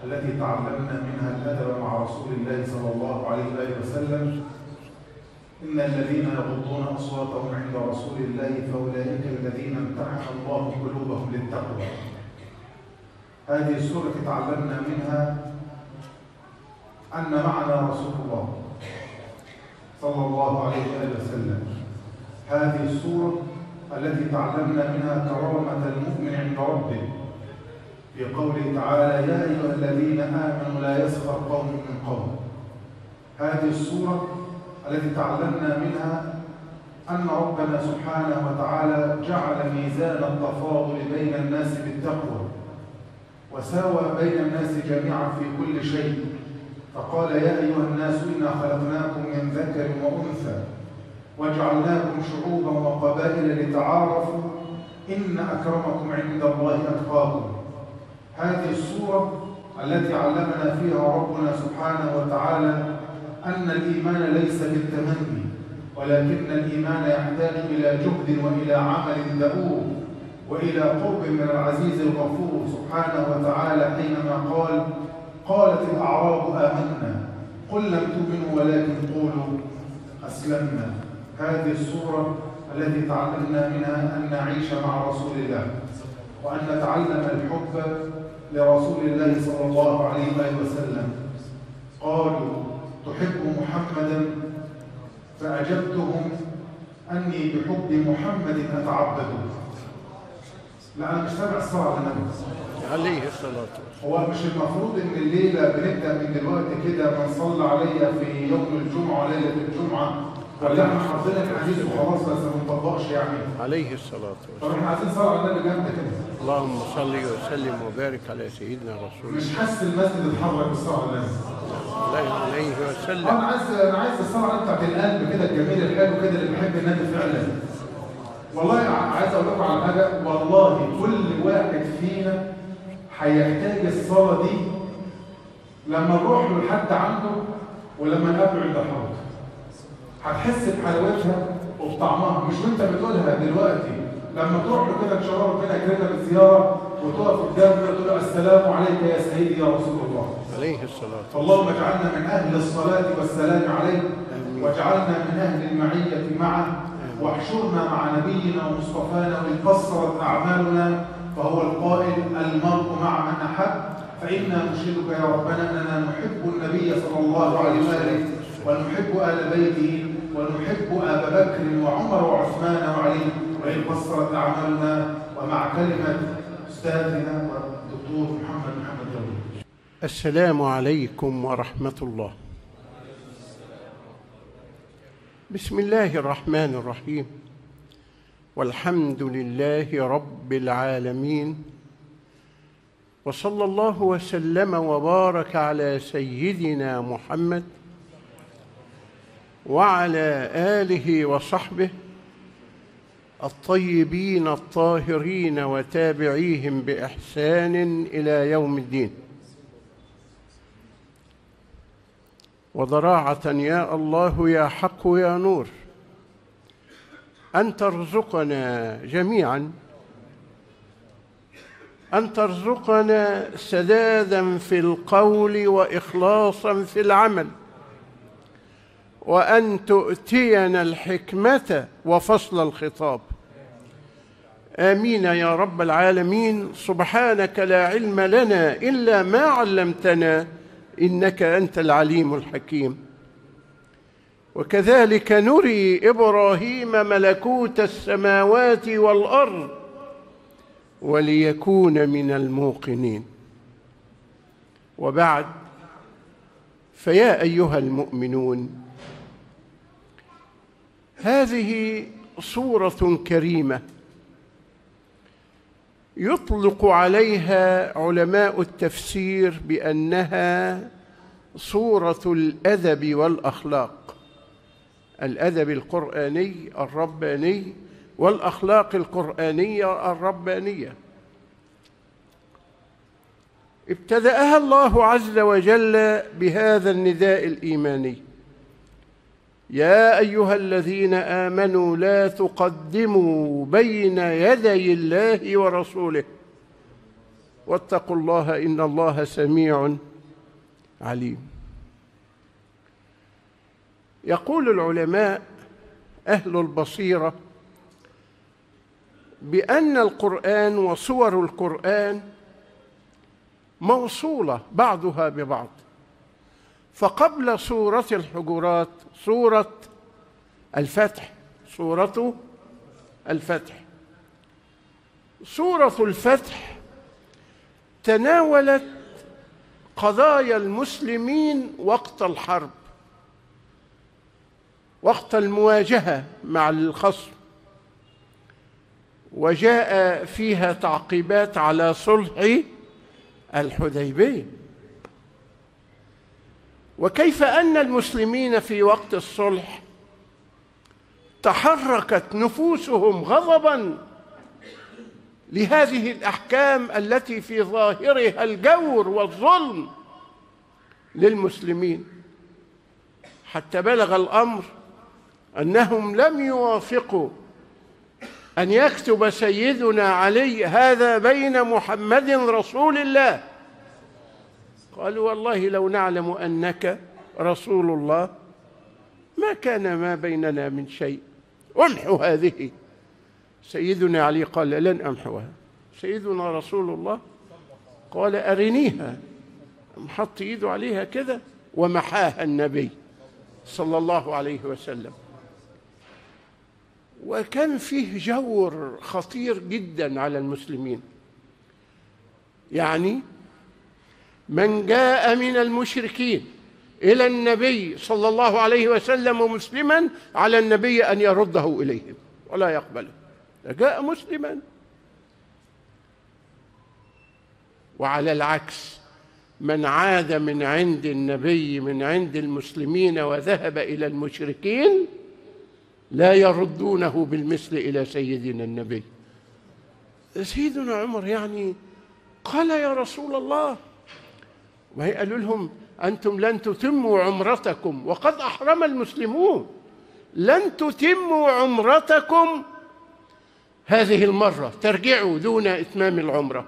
التي تعلمنا منها الأدب مع رسول الله صلى الله عليه وآله وسلم إن الذين يغضون أصواتهم عند رسول الله فأولئك الذين امتحن الله قلوبهم للتقوى هذه السورة تعلمنا منها أن معنا رسول الله صلى الله عليه وآله وسلم هذه السورة التي تعلمنا منها كرامة المؤمن عند ربه في قوله تعالى يا أيها الذين آمنوا لا يسخر قوم من قوم هذه السورة التي تعلمنا منها أن ربنا سبحانه وتعالى جعل ميزان التفاضل بين الناس بالتقوى وساوى بين الناس جميعا في كل شيء فقال يا أيها الناس إنا خلقناكم من ذكر وأنثى وجعلناكم شعوبا وقبائل لتعارفوا إن أكرمكم عند الله أتقاكم هذه السورة التي علمنا فيها ربنا سبحانه وتعالى أن الإيمان ليس بالتمني ولكن الإيمان يحتاج إلى جهد وإلى عمل دؤوب وإلى قرب من العزيز الغفور سبحانه وتعالى حينما قال قالت الأعراب آمنا قل لم تؤمنوا ولكن قولوا أسلمنا هذه السورة التي تعلمنا منها أن نعيش مع رسول الله وأن نتعلم الحب لرسول الله صلى الله عليه وآله وسلم قالوا تحب محمدا فأجبتهم أني بحب محمد أتعبد لا أنا مش تابع الصلاة على النبي عليه الصلاة والسلام هو مش المفروض ان الليله بنبدا من دلوقتي كده من صلى عليا في يوم الجمعه وليله الجمعه ولا احنا حافظين الحديث وخلاص بس ما نطبقش يعني عليه الصلاة طب والسلام احنا عايزين صلاه على النبي جامده كده اللهم صل وسلم وبارك على سيدنا رسول مش حاسس المسجد اتحرك بالصلاه على النبي الله عليه آه، وسلم انا عايز انا عايز الصلاه على بتاعت القلب كده الجميل الحلو كده اللي بيحب النبي فعلا والله ع- عايز اقول لكم على حاجه والله كل واحد فينا هيحتاج الصلاه دي لما نروح له لحد عنده ولما نقابله عند الحوض هتحس بحلاوتها وبطعمها مش وانت بتقولها دلوقتي لما تروح له كده ان شاء الله ربنا يكرمك بالزياره وتقف قدامه وتقول له السلام عليك يا سيدي يا رسول الله عليه الصلاة فاللهم اجعلنا من أهل الصلاة والسلام عليه واجعلنا من أهل المعية معه واحشرنا مع نبينا ومصطفانا وإن قصرت أعمالنا فهو القائل المرء مع من أحب فإنا نشهدك يا ربنا أننا نحب النبي صلى الله عليه وآله ونحب آل بيته ونحب أبا بكر وعمر وعثمان وعلي وإن قصرت أعمالنا ومع كلمة أستاذنا والدكتور محمد محمد جوي السلام عليكم ورحمة الله بسم الله الرحمن الرحيم والحمد لله رب العالمين وصلى الله وسلم وبارك على سيدنا محمد وعلى آله وصحبه الطيبين الطاهرين وتابعيهم بإحسان إلى يوم الدين وضراعة يا الله يا حق يا نور أن ترزقنا جميعا أن ترزقنا سدادا في القول وإخلاصا في العمل وأن تؤتينا الحكمة وفصل الخطاب آمين يا رب العالمين سبحانك لا علم لنا إلا ما علمتنا إنك أنت العليم الحكيم وكذلك نري إبراهيم ملكوت السماوات والأرض وليكون من الموقنين وبعد فيا أيها المؤمنون هذه صورة كريمة يطلق عليها علماء التفسير بأنها صورة الأدب والأخلاق الأدب القرآني الرباني والأخلاق القرآنية الربانية ابتدأها الله عز وجل بهذا النداء الإيماني يا أيها الذين آمنوا لا تقدموا بين يدي الله ورسوله واتقوا الله ان الله سميع عليم يقول العلماء اهل البصيره بان القران وصور القران موصوله بعضها ببعض فقبل سوره الحجرات سوره الفتح سوره الفتح سوره الفتح تناولت قضايا المسلمين وقت الحرب وقت المواجهه مع الخصم وجاء فيها تعقيبات على صلح الحديبيه وكيف ان المسلمين في وقت الصلح تحركت نفوسهم غضبا لهذه الاحكام التي في ظاهرها الجور والظلم للمسلمين حتى بلغ الامر انهم لم يوافقوا ان يكتب سيدنا علي هذا بين محمد رسول الله قالوا والله لو نعلم انك رسول الله ما كان ما بيننا من شيء امحوا هذه سيدنا علي قال لن امحوها سيدنا رسول الله قال ارنيها حط ايده عليها كده ومحاها النبي صلى الله عليه وسلم وكان فيه جور خطير جدا على المسلمين يعني من جاء من المشركين الى النبي صلى الله عليه وسلم مسلما على النبي ان يرده اليهم ولا يقبله جاء مسلما وعلى العكس من عاد من عند النبي من عند المسلمين وذهب الى المشركين لا يردونه بالمثل الى سيدنا النبي سيدنا عمر يعني قال يا رسول الله وهي قالوا لهم انتم لن تتموا عمرتكم وقد احرم المسلمون لن تتموا عمرتكم هذه المره ترجعوا دون اتمام العمره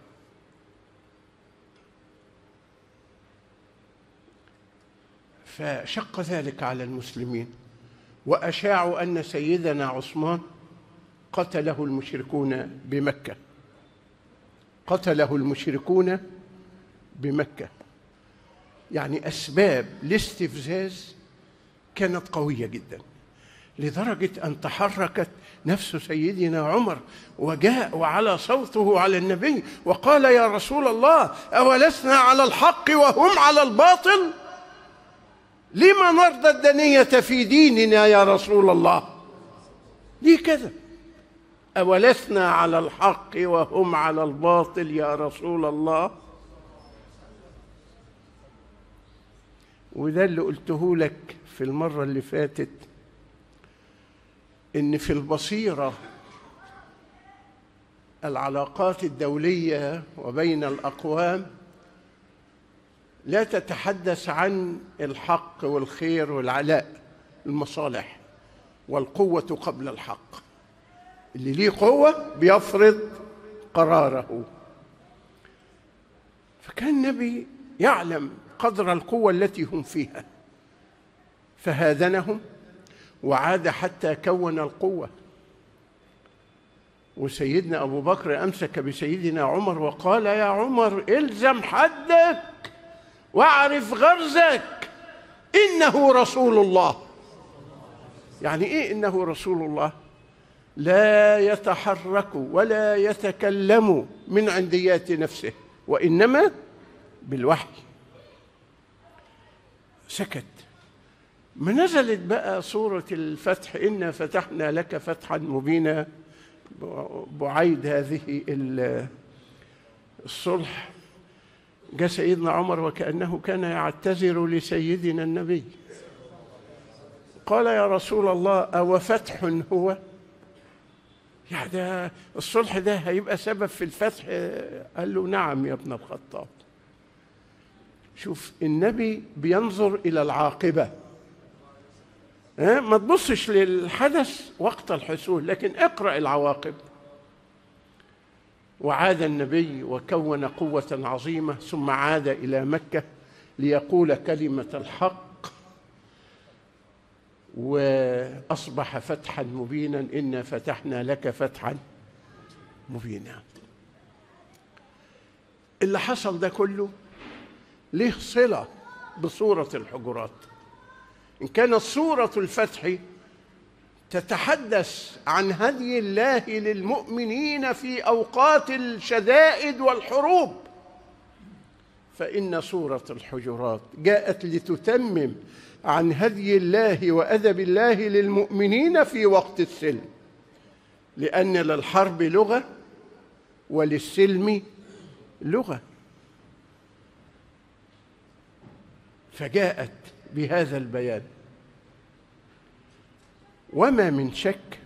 فشق ذلك على المسلمين واشاعوا ان سيدنا عثمان قتله المشركون بمكه قتله المشركون بمكه يعني اسباب الاستفزاز كانت قويه جدا لدرجه ان تحركت نفس سيدنا عمر وجاء وعلى صوته على النبي وقال يا رسول الله اولسنا على الحق وهم على الباطل لما نرضى الدنيه في ديننا يا رسول الله ليه كده اولسنا على الحق وهم على الباطل يا رسول الله وده اللي قلته لك في المرة اللي فاتت إن في البصيرة العلاقات الدولية وبين الأقوام لا تتحدث عن الحق والخير والعلاء المصالح والقوة قبل الحق اللي ليه قوة بيفرض قراره فكان النبي يعلم قدر القوة التي هم فيها فهادنهم وعاد حتى كون القوة وسيدنا أبو بكر أمسك بسيدنا عمر وقال يا عمر الزم حدك واعرف غرزك إنه رسول الله يعني إيه إنه رسول الله لا يتحرك ولا يتكلم من عنديات نفسه وإنما بالوحي سكت ما نزلت بقى سورة الفتح إنا فتحنا لك فتحا مبينا بعيد هذه الصلح جاء سيدنا عمر وكأنه كان يعتذر لسيدنا النبي قال يا رسول الله أو فتح هو يعني ده الصلح ده هيبقى سبب في الفتح قال له نعم يا ابن الخطاب شوف النبي بينظر الى العاقبه ها ما تبصش للحدث وقت الحصول لكن اقرا العواقب وعاد النبي وكون قوة عظيمة ثم عاد إلى مكة ليقول كلمة الحق وأصبح فتحا مبينا إنا فتحنا لك فتحا مبينا اللي حصل ده كله له صلة بصورة الحجرات إن كانت صورة الفتح تتحدث عن هدي الله للمؤمنين في أوقات الشدائد والحروب فإن سورة الحجرات جاءت لتتمم عن هدي الله وأدب الله للمؤمنين في وقت السلم لأن للحرب لغة وللسلم لغة فجاءت بهذا البيان وما من شك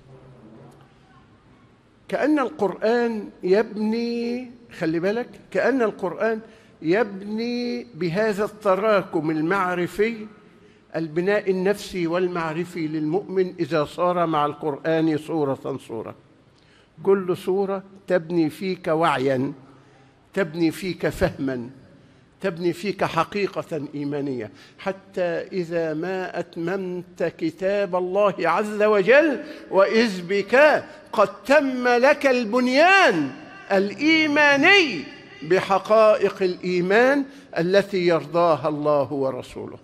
كأن القرآن يبني خلي بالك كأن القرآن يبني بهذا التراكم المعرفي البناء النفسي والمعرفي للمؤمن إذا صار مع القرآن صورة صورة كل صورة تبني فيك وعيا تبني فيك فهما تبني فيك حقيقة إيمانية حتى إذا ما أتممت كتاب الله عز وجل وإذ بك قد تم لك البنيان الإيماني بحقائق الإيمان التي يرضاها الله ورسوله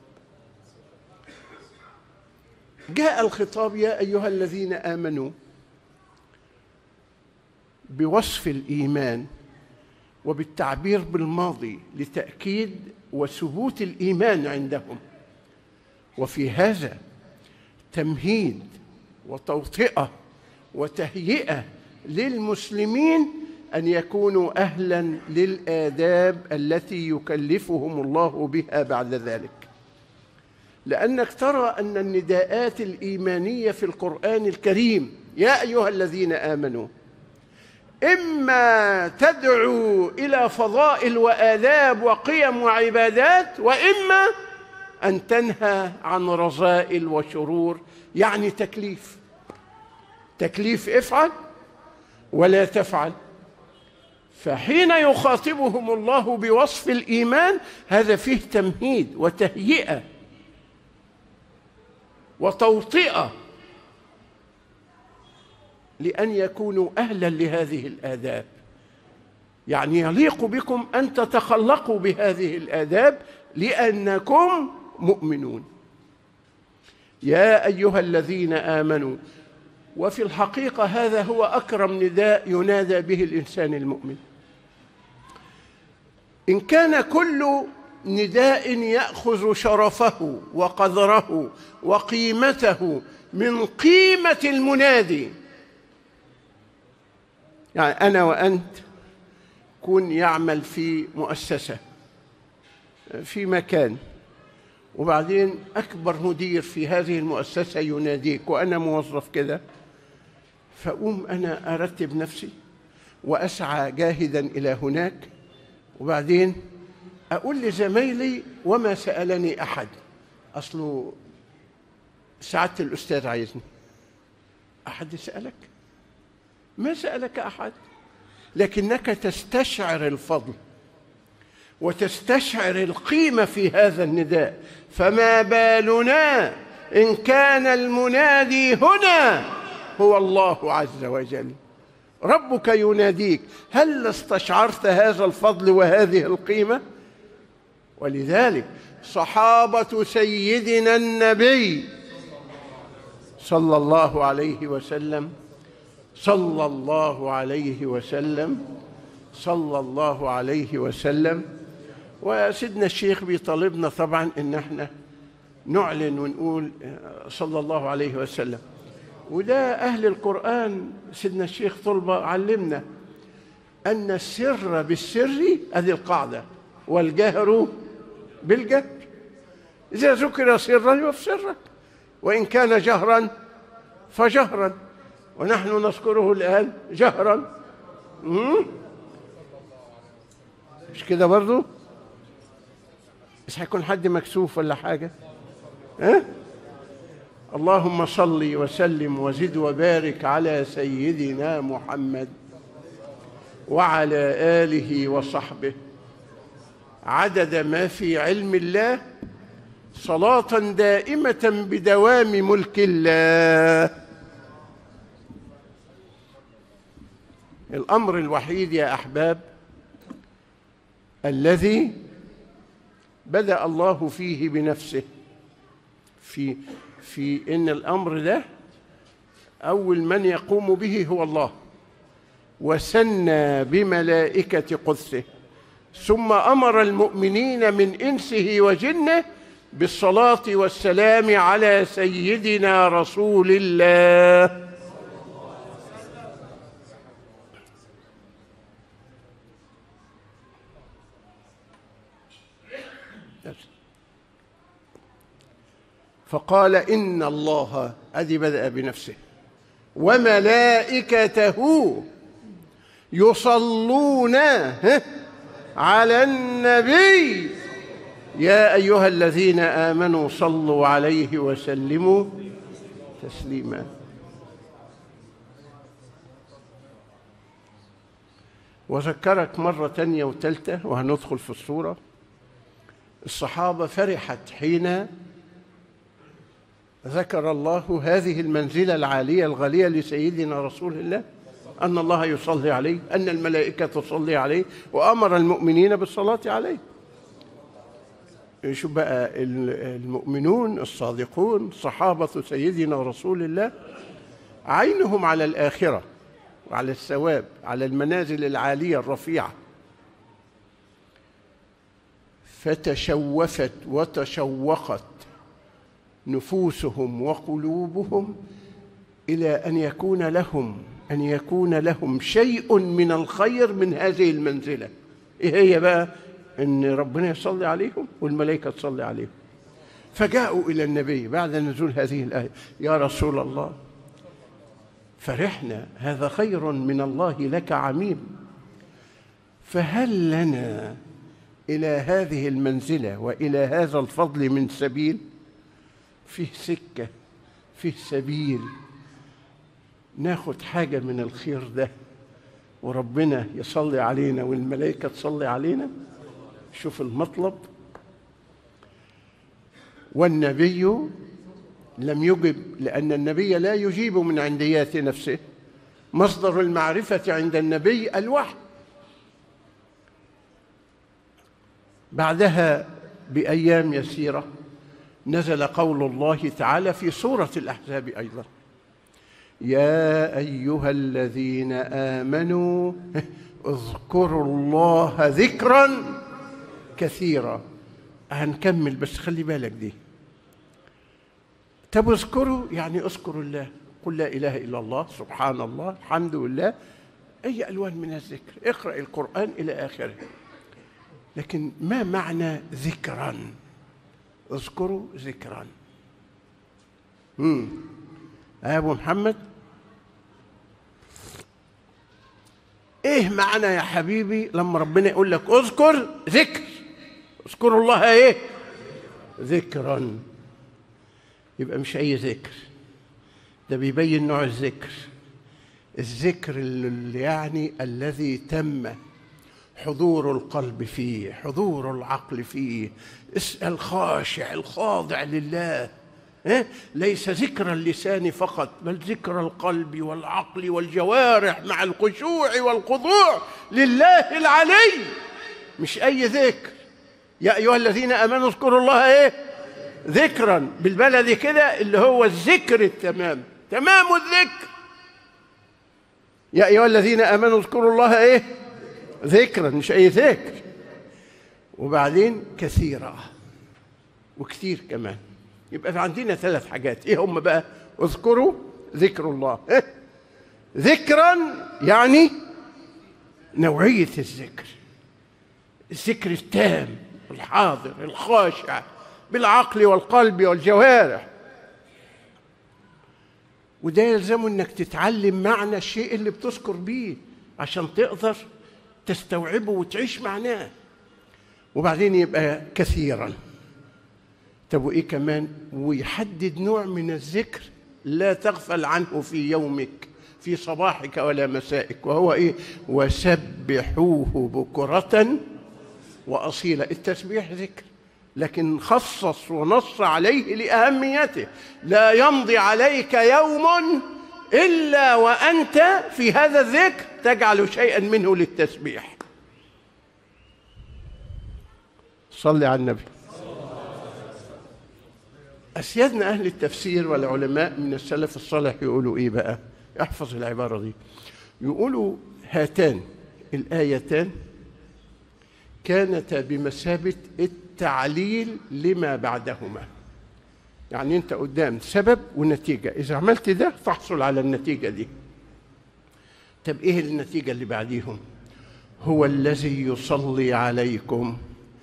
جاء الخطاب يا أيها الذين آمنوا بوصف الإيمان وبالتعبير بالماضي لتأكيد وثبوت الإيمان عندهم وفي هذا تمهيد وتوطئة وتهيئة للمسلمين أن يكونوا أهلا للآداب التي يكلفهم الله بها بعد ذلك لأنك ترى أن النداءات الإيمانية في القرآن الكريم يا أيها الذين آمنوا إما تدعو إلى فضائل وآداب وقيم وعبادات وإما أن تنهى عن رذائل وشرور يعني تكليف تكليف افعل ولا تفعل فحين يخاطبهم الله بوصف الإيمان هذا فيه تمهيد وتهيئة وتوطئة لأن يكونوا أهلا لهذه الآداب يعني يليق بكم أن تتخلقوا بهذه الآداب لأنكم مؤمنون يا أيها الذين آمنوا وفي الحقيقة هذا هو أكرم نداء ينادى به الإنسان المؤمن إن كان كل نداء يأخذ شرفه وقدره وقيمته من قيمة المنادي يعني أنا وأنت كون يعمل في مؤسسة في مكان وبعدين أكبر مدير في هذه المؤسسة يناديك وأنا موظف كده فأقوم أنا أرتب نفسي وأسعى جاهدا إلى هناك وبعدين أقول لزمايلي وما سألني أحد أصله سعادة الأستاذ عايزني أحد يسألك ما سألك أحد لكنك تستشعر الفضل وتستشعر القيمة في هذا النداء فما بالنا إن كان المنادي هنا هو الله عز وجل ربك يناديك هل استشعرت هذا الفضل وهذه القيمة ولذلك صحابة سيدنا النبي صلى الله عليه وسلم صلى الله عليه وسلم صلى الله عليه وسلم وسيدنا الشيخ بيطالبنا طبعا ان احنا نعلن ونقول صلى الله عليه وسلم وده اهل القران سيدنا الشيخ طلبه علمنا ان السر بالسر هذه القاعده والجهر بالجهر اذا ذكر سرا يبقى سرا وان كان جهرا فجهرا ونحن نذكره الآن جهرا مش كده برضو مش هيكون حد مكسوف ولا حاجة ها؟ اللهم صل وسلم وزد وبارك على سيدنا محمد وعلى اله وصحبه عدد ما في علم الله صلاه دائمه بدوام ملك الله الامر الوحيد يا احباب الذي بدا الله فيه بنفسه في في ان الامر ده اول من يقوم به هو الله وسنى بملائكه قدسه ثم امر المؤمنين من انسه وجنه بالصلاه والسلام على سيدنا رسول الله فقال ان الله ادي بدا بنفسه وملائكته يصلون على النبي يا ايها الذين امنوا صلوا عليه وسلموا تسليما وذكرك مرة تانية وتالتة وهندخل في الصورة الصحابة فرحت حين ذكر الله هذه المنزلة العالية الغالية لسيدنا رسول الله أن الله يصلي عليه أن الملائكة تصلي عليه وأمر المؤمنين بالصلاة عليه شوف بقى المؤمنون الصادقون صحابة سيدنا رسول الله عينهم على الآخرة وعلى الثواب على المنازل العالية الرفيعة فتشوفت وتشوقت نفوسهم وقلوبهم الى ان يكون لهم ان يكون لهم شيء من الخير من هذه المنزله ايه هي بقى ان ربنا يصلي عليهم والملائكه تصلي عليهم فجاءوا الى النبي بعد نزول هذه الايه يا رسول الله فرحنا هذا خير من الله لك عميم فهل لنا الى هذه المنزله والى هذا الفضل من سبيل فيه سكة فيه سبيل ناخد حاجة من الخير ده وربنا يصلي علينا والملائكة تصلي علينا شوف المطلب والنبي لم يجب لأن النبي لا يجيب من عنديات نفسه مصدر المعرفة عند النبي الوحي بعدها بأيام يسيرة نزل قول الله تعالى في سورة الأحزاب أيضا يا أيها الذين آمنوا اذكروا الله ذكرا كثيرا هنكمل بس خلي بالك دي طب اذكروا يعني اذكروا الله قل لا إله إلا الله سبحان الله الحمد لله أي ألوان من الذكر اقرأ القرآن إلى آخره لكن ما معنى ذكرًا اذكروا ذكرا امم يا ابو محمد ايه معنى يا حبيبي لما ربنا يقول لك اذكر ذكر اذكروا الله ايه ذكرا يبقى مش اي ذكر ده بيبين نوع الذكر الذكر اللي يعني الذي تم حضور القلب فيه حضور العقل فيه اسأل خاشع الخاضع لله إيه؟ ليس ذكر اللسان فقط بل ذكر القلب والعقل والجوارح مع الخشوع والخضوع لله العلي مش أي ذكر يا أيها الذين آمنوا اذكروا الله إيه ذكرا بالبلد كده اللي هو الذكر التمام تمام الذكر يا أيها الذين آمنوا اذكروا الله إيه ذكرا مش أي ذكر وبعدين كثيرة وكثير كمان يبقى في عندنا ثلاث حاجات ايه هم بقى اذكروا ذكر الله إيه؟ ذكرا يعني نوعية الذكر الذكر التام الحاضر الخاشع بالعقل والقلب والجوارح وده يلزم انك تتعلم معنى الشيء اللي بتذكر بيه عشان تقدر تستوعبه وتعيش معناه وبعدين يبقى كثيرا طب وايه كمان ويحدد نوع من الذكر لا تغفل عنه في يومك في صباحك ولا مسائك وهو ايه وسبحوه بكرة وأصيلا التسبيح ذكر لكن خصص ونص عليه لأهميته لا يمضي عليك يوم إلا وأنت في هذا الذكر تجعل شيئا منه للتسبيح صلي على النبي أسيادنا أهل التفسير والعلماء من السلف الصالح يقولوا إيه بقى احفظ العبارة دي يقولوا هاتان الآيتان كانتا بمثابة التعليل لما بعدهما يعني أنت قدام سبب ونتيجة إذا عملت ده تحصل على النتيجة دي طب إيه النتيجة اللي بعديهم هو الذي يصلي عليكم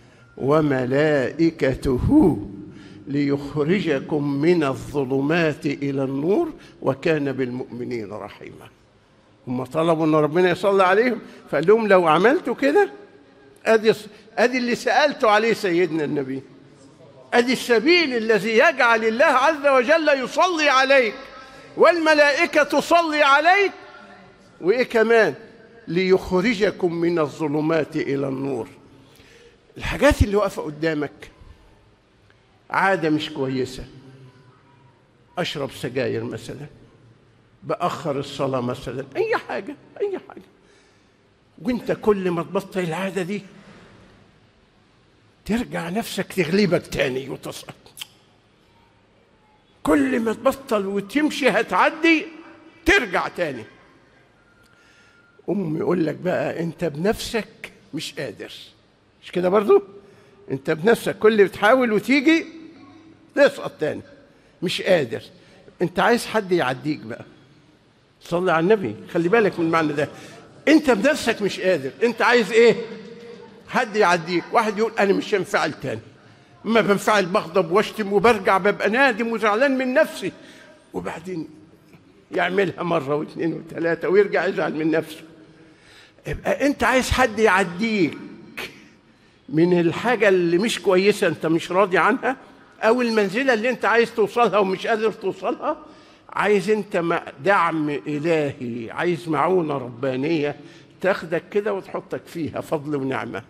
وملائكته ليخرجكم من الظلمات الى النور وكان بالمؤمنين رحيما هم طلبوا ان ربنا يصلي عليهم فقال لهم لو عملتوا كده ادي ادي اللي سالته عليه سيدنا النبي ادي السبيل الذي يجعل الله عز وجل يصلي عليك والملائكه تصلي عليك وايه كمان ليخرجكم من الظلمات الى النور الحاجات اللي واقفه قدامك عادة مش كويسة أشرب سجاير مثلا بأخر الصلاة مثلا أي حاجة أي حاجة وأنت كل ما تبطل العادة دي ترجع نفسك تغلبك تاني وتصل كل ما تبطل وتمشي هتعدي ترجع تاني أم يقول لك بقى أنت بنفسك مش قادر مش كده برضو أنت بنفسك كل بتحاول وتيجي تسقط تاني مش قادر انت عايز حد يعديك بقى صلي على النبي خلي بالك من المعنى ده انت بنفسك مش قادر انت عايز ايه حد يعديك واحد يقول انا مش هنفعل تاني ما بنفعل بغضب واشتم وبرجع ببقى نادم وزعلان من نفسي وبعدين يعملها مره واثنين وثلاثه ويرجع يزعل من نفسه يبقى انت عايز حد يعديك من الحاجه اللي مش كويسه انت مش راضي عنها او المنزله اللي انت عايز توصلها ومش قادر توصلها عايز انت دعم الهي عايز معونه ربانيه تاخدك كده وتحطك فيها فضل ونعمه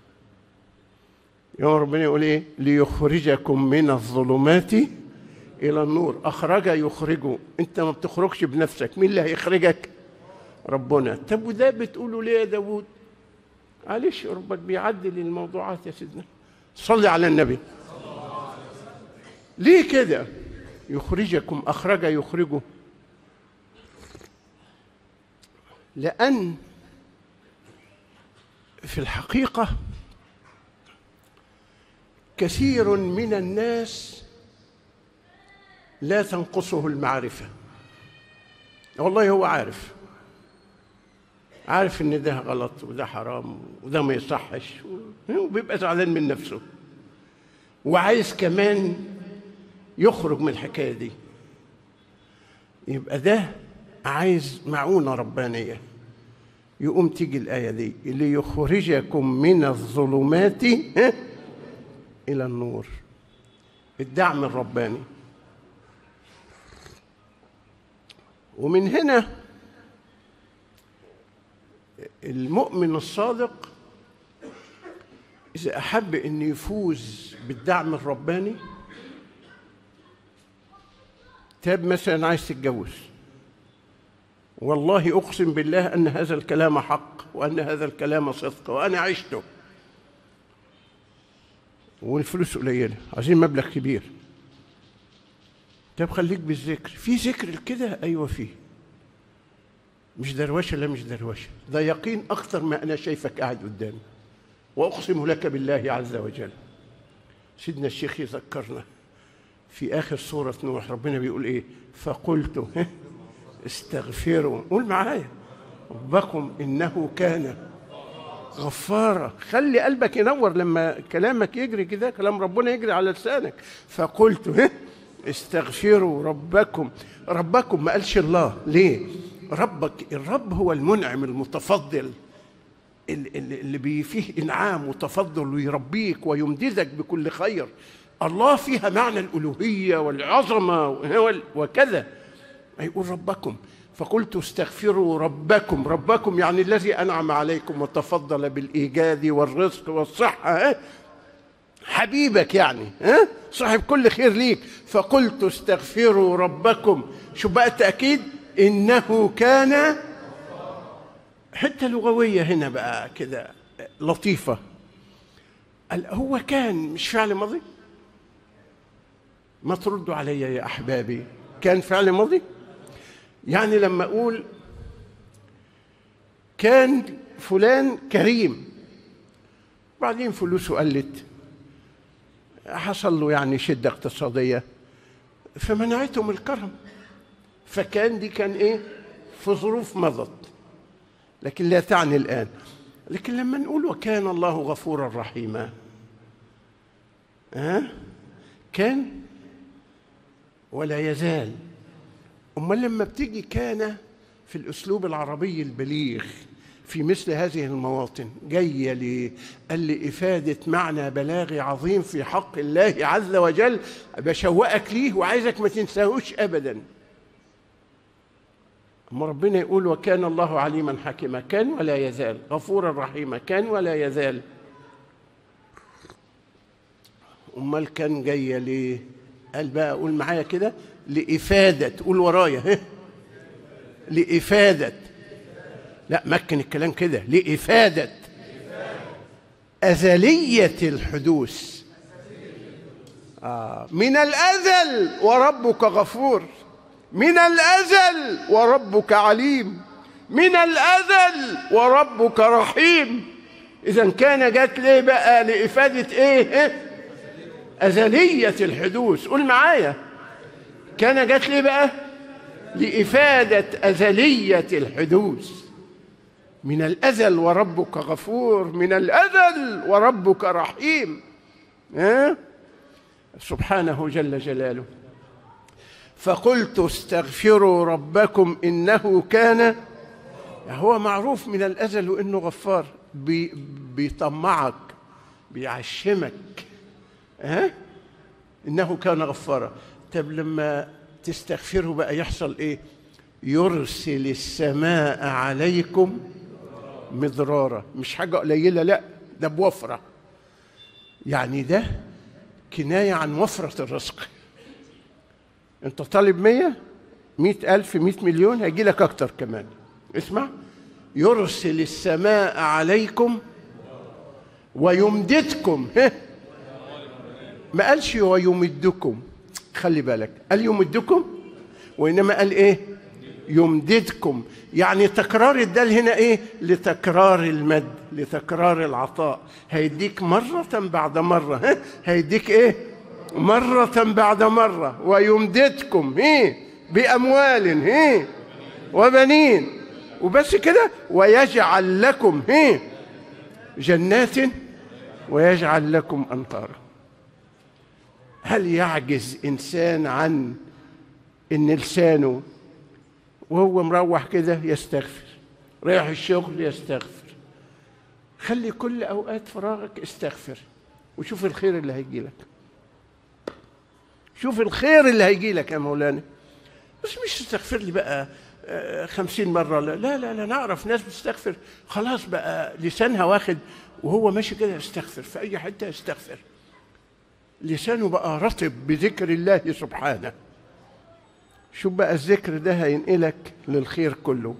يوم ربنا يقول ايه ليخرجكم من الظلمات الى النور اخرج يخرجه انت ما بتخرجش بنفسك مين اللي هيخرجك ربنا طب وده بتقوله ليه يا داوود معلش ربك بيعدل الموضوعات يا سيدنا صلي على النبي ليه كده يخرجكم أخرج يخرجه لأن في الحقيقة كثير من الناس لا تنقصه المعرفة والله هو عارف عارف ان ده غلط وده حرام وده ما يصحش وبيبقى زعلان من نفسه وعايز كمان يخرج من الحكايه دي يبقى ده عايز معونه ربانيه يقوم تيجي الايه دي ليخرجكم من الظلمات الى النور الدعم الرباني ومن هنا المؤمن الصادق إذا أحب أن يفوز بالدعم الرباني تاب مثلا عايز تتجوز والله أقسم بالله أن هذا الكلام حق وأن هذا الكلام صدق وأنا عشته والفلوس قليلة عايزين مبلغ كبير طب خليك بالذكر في ذكر كده أيوة فيه مش دروشه لا مش دروشه ده يقين اكثر ما انا شايفك قاعد قدامي واقسم لك بالله عز وجل سيدنا الشيخ يذكرنا في اخر سوره نوح ربنا بيقول ايه فقلت استغفروا قول معايا ربكم انه كان غفارا خلي قلبك ينور لما كلامك يجري كده كلام ربنا يجري على لسانك فقلت استغفروا ربكم ربكم ما قالش الله ليه ربك الرب هو المنعم المتفضل اللي بي فيه انعام وتفضل ويربيك ويمددك بكل خير الله فيها معنى الالوهيه والعظمه وكذا يقول ربكم فقلت استغفروا ربكم ربكم يعني الذي انعم عليكم وتفضل بالايجاد والرزق والصحه ها؟ حبيبك يعني ها صاحب كل خير ليك فقلت استغفروا ربكم شو بقى التاكيد انه كان حته لغويه هنا بقى كده لطيفه قال هو كان مش فعل ماضي ما تردوا علي يا احبابي كان فعل ماضي يعني لما اقول كان فلان كريم بعدين فلوسه قلت حصل له يعني شده اقتصاديه فمنعتهم الكرم فكان دي كان ايه في ظروف مضت لكن لا تعني الان لكن لما نقول وكان الله غفورا رحيما ها أه؟ كان ولا يزال امال لما بتيجي كان في الاسلوب العربي البليغ في مثل هذه المواطن جايه ليه؟ قال لي افاده معنى بلاغي عظيم في حق الله عز وجل بشوقك ليه وعايزك ما تنساهوش ابدا اما ربنا يقول وكان الله عليما حكيما كان ولا يزال غفورا رحيما كان ولا يزال امال كان جايه ليه قال بقى قول معايا كده لإفادة قول ورايا ها لإفادة لا مكن الكلام كده لإفادة أزلية الحدوث آه من الأزل وربك غفور من الأزل وربك عليم من الأزل وربك رحيم إذا كان جات ليه بقى لإفادة إيه؟ أزلية الحدوث قول معايا كان جات ليه بقى لإفادة أزلية الحدوث من الأزل وربك غفور من الأزل وربك رحيم ها؟ سبحانه جل جلاله فقلت استغفروا ربكم إنه كان هو معروف من الأزل وإنه غفار بي بيطمعك بيعشمك ها إنه كان غفارا طب لما تستغفروا بقى يحصل ايه يرسل السماء عليكم مضرارا مش حاجة قليلة لا ده بوفرة يعني ده كناية عن وفرة الرزق انت طالب مية مئة ألف مئة مليون هيجي لك أكتر كمان اسمع يرسل السماء عليكم ويمددكم ما قالش ويمدكم خلي بالك قال يمدكم وإنما قال إيه يمددكم يعني تكرار الدال هنا ايه لتكرار المد لتكرار العطاء هيديك مرة بعد مرة ها؟ هيديك ايه مرة بعد مرة ويمددكم ايه بأموال ايه وبنين وبس كده ويجعل لكم ايه جنات ويجعل لكم أنهارا هل يعجز إنسان عن إن لسانه وهو مروح كده يستغفر رايح الشغل يستغفر خلي كل اوقات فراغك استغفر وشوف الخير اللي هيجي لك شوف الخير اللي هيجي لك يا مولانا بس مش تستغفر لي بقى خمسين مرة لا لا لا, لا نعرف ناس بتستغفر خلاص بقى لسانها واخد وهو ماشي كده يستغفر في أي حتة يستغفر لسانه بقى رطب بذكر الله سبحانه شوف بقى الذكر ده هينقلك للخير كله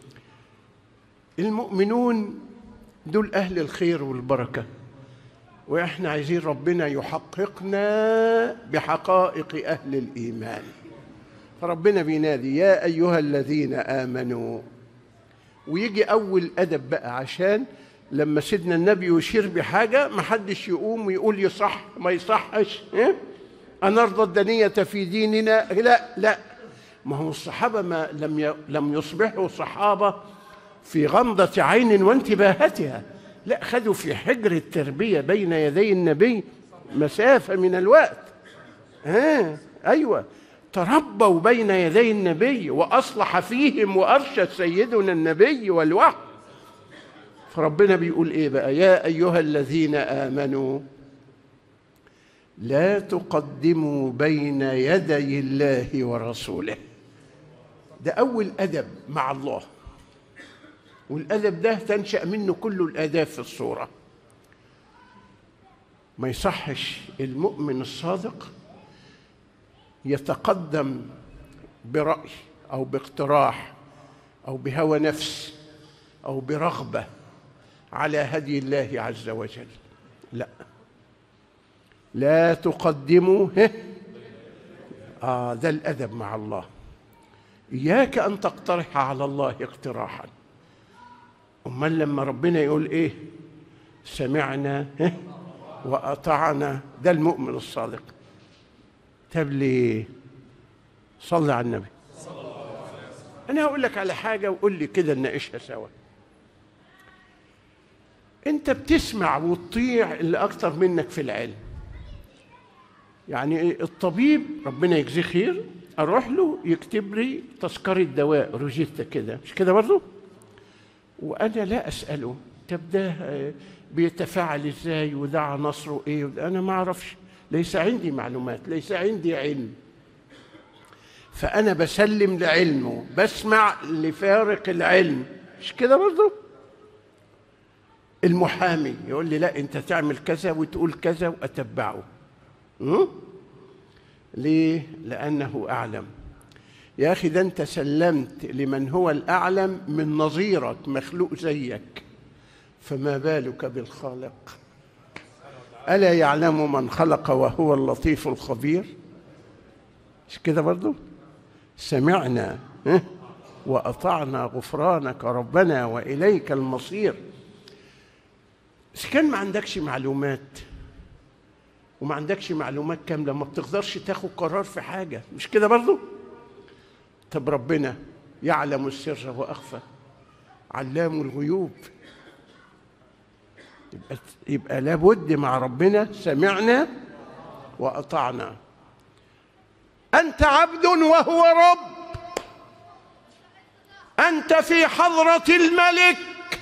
المؤمنون دول أهل الخير والبركة وإحنا عايزين ربنا يحققنا بحقائق أهل الإيمان فربنا بينادي يا أيها الذين آمنوا ويجي أول أدب بقى عشان لما سيدنا النبي يشير بحاجة ما حدش يقوم ويقول يصح ما يصحش إيه؟ أنرضى الدنية في ديننا لا لا ما هو الصحابة ما لم لم يصبحوا صحابة في غمضة عين وانتباهتها لا خدوا في حجر التربية بين يدي النبي مسافة من الوقت ها أيوة تربوا بين يدي النبي وأصلح فيهم وأرشد سيدنا النبي والوحي فربنا بيقول إيه بقى يا أيها الذين آمنوا لا تقدموا بين يدي الله ورسوله ده أول أدب مع الله والأدب ده تنشأ منه كل الآداب في الصورة ما يصحش المؤمن الصادق يتقدم برأي أو باقتراح أو بهوى نفس أو برغبة على هدي الله عز وجل لا لا تقدموا هه آه ده الأدب مع الله إياك أن تقترح على الله اقتراحا أمال لما ربنا يقول إيه سمعنا هه وأطعنا ده المؤمن الصادق طب ليه صلي على النبي أنا هقول لك على حاجة وقول لي كده نناقشها سوا أنت بتسمع وتطيع اللي أكتر منك في العلم يعني الطبيب ربنا يجزيه خير اروح له يكتب لي تذكره دواء روجيتا كده مش كده برضه وانا لا اساله طب ده بيتفاعل ازاي وده عناصره ايه وده انا ما اعرفش ليس عندي معلومات ليس عندي علم فانا بسلم لعلمه بسمع لفارق العلم مش كده برضه المحامي يقول لي لا انت تعمل كذا وتقول كذا واتبعه م? ليه لانه اعلم يا اخي ده انت سلمت لمن هو الاعلم من نظيرك مخلوق زيك فما بالك بالخالق الا يعلم من خلق وهو اللطيف الخبير مش كده برضو سمعنا واطعنا غفرانك ربنا واليك المصير بس كان ما عندكش معلومات وما عندكش معلومات كامله ما بتقدرش تاخد قرار في حاجه مش كده برضو طب ربنا يعلم السر واخفى علام الغيوب يبقى يبقى لابد مع ربنا سمعنا واطعنا انت عبد وهو رب انت في حضره الملك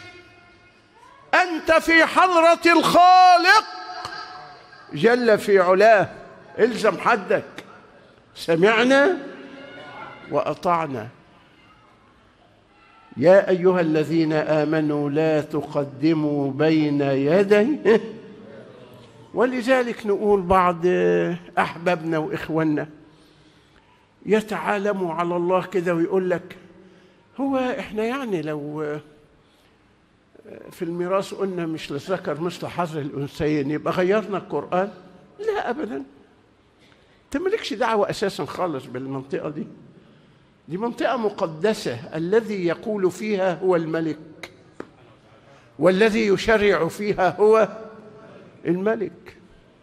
انت في حضره الخالق جل في علاه الزم حدك سمعنا واطعنا يا ايها الذين امنوا لا تقدموا بين يدي ولذلك نقول بعض احبابنا واخواننا يتعالموا على الله كده ويقول لك هو احنا يعني لو في الميراث قلنا مش للذكر مثل حظ الانثيين يبقى غيرنا القران لا ابدا انت مالكش دعوه اساسا خالص بالمنطقه دي دي منطقه مقدسه الذي يقول فيها هو الملك والذي يشرع فيها هو الملك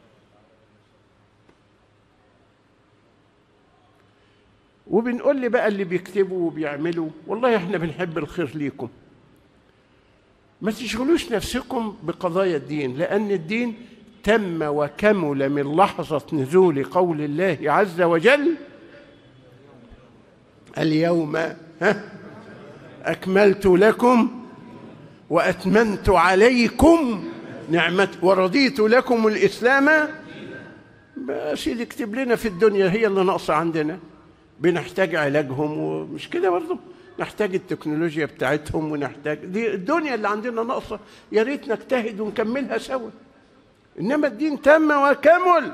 وبنقول لي بقى اللي بيكتبوا وبيعملوا والله احنا بنحب الخير ليكم ما تشغلوش نفسكم بقضايا الدين لأن الدين تم وكمل من لحظة نزول قول الله عز وجل اليوم ها أكملت لكم وأتممت عليكم نعمة ورضيت لكم الإسلام بس اكتب لنا في الدنيا هي اللي ناقصة عندنا بنحتاج علاجهم ومش كده برضه نحتاج التكنولوجيا بتاعتهم ونحتاج دي الدنيا اللي عندنا ناقصه يا ريت نجتهد ونكملها سوا انما الدين تم وكمل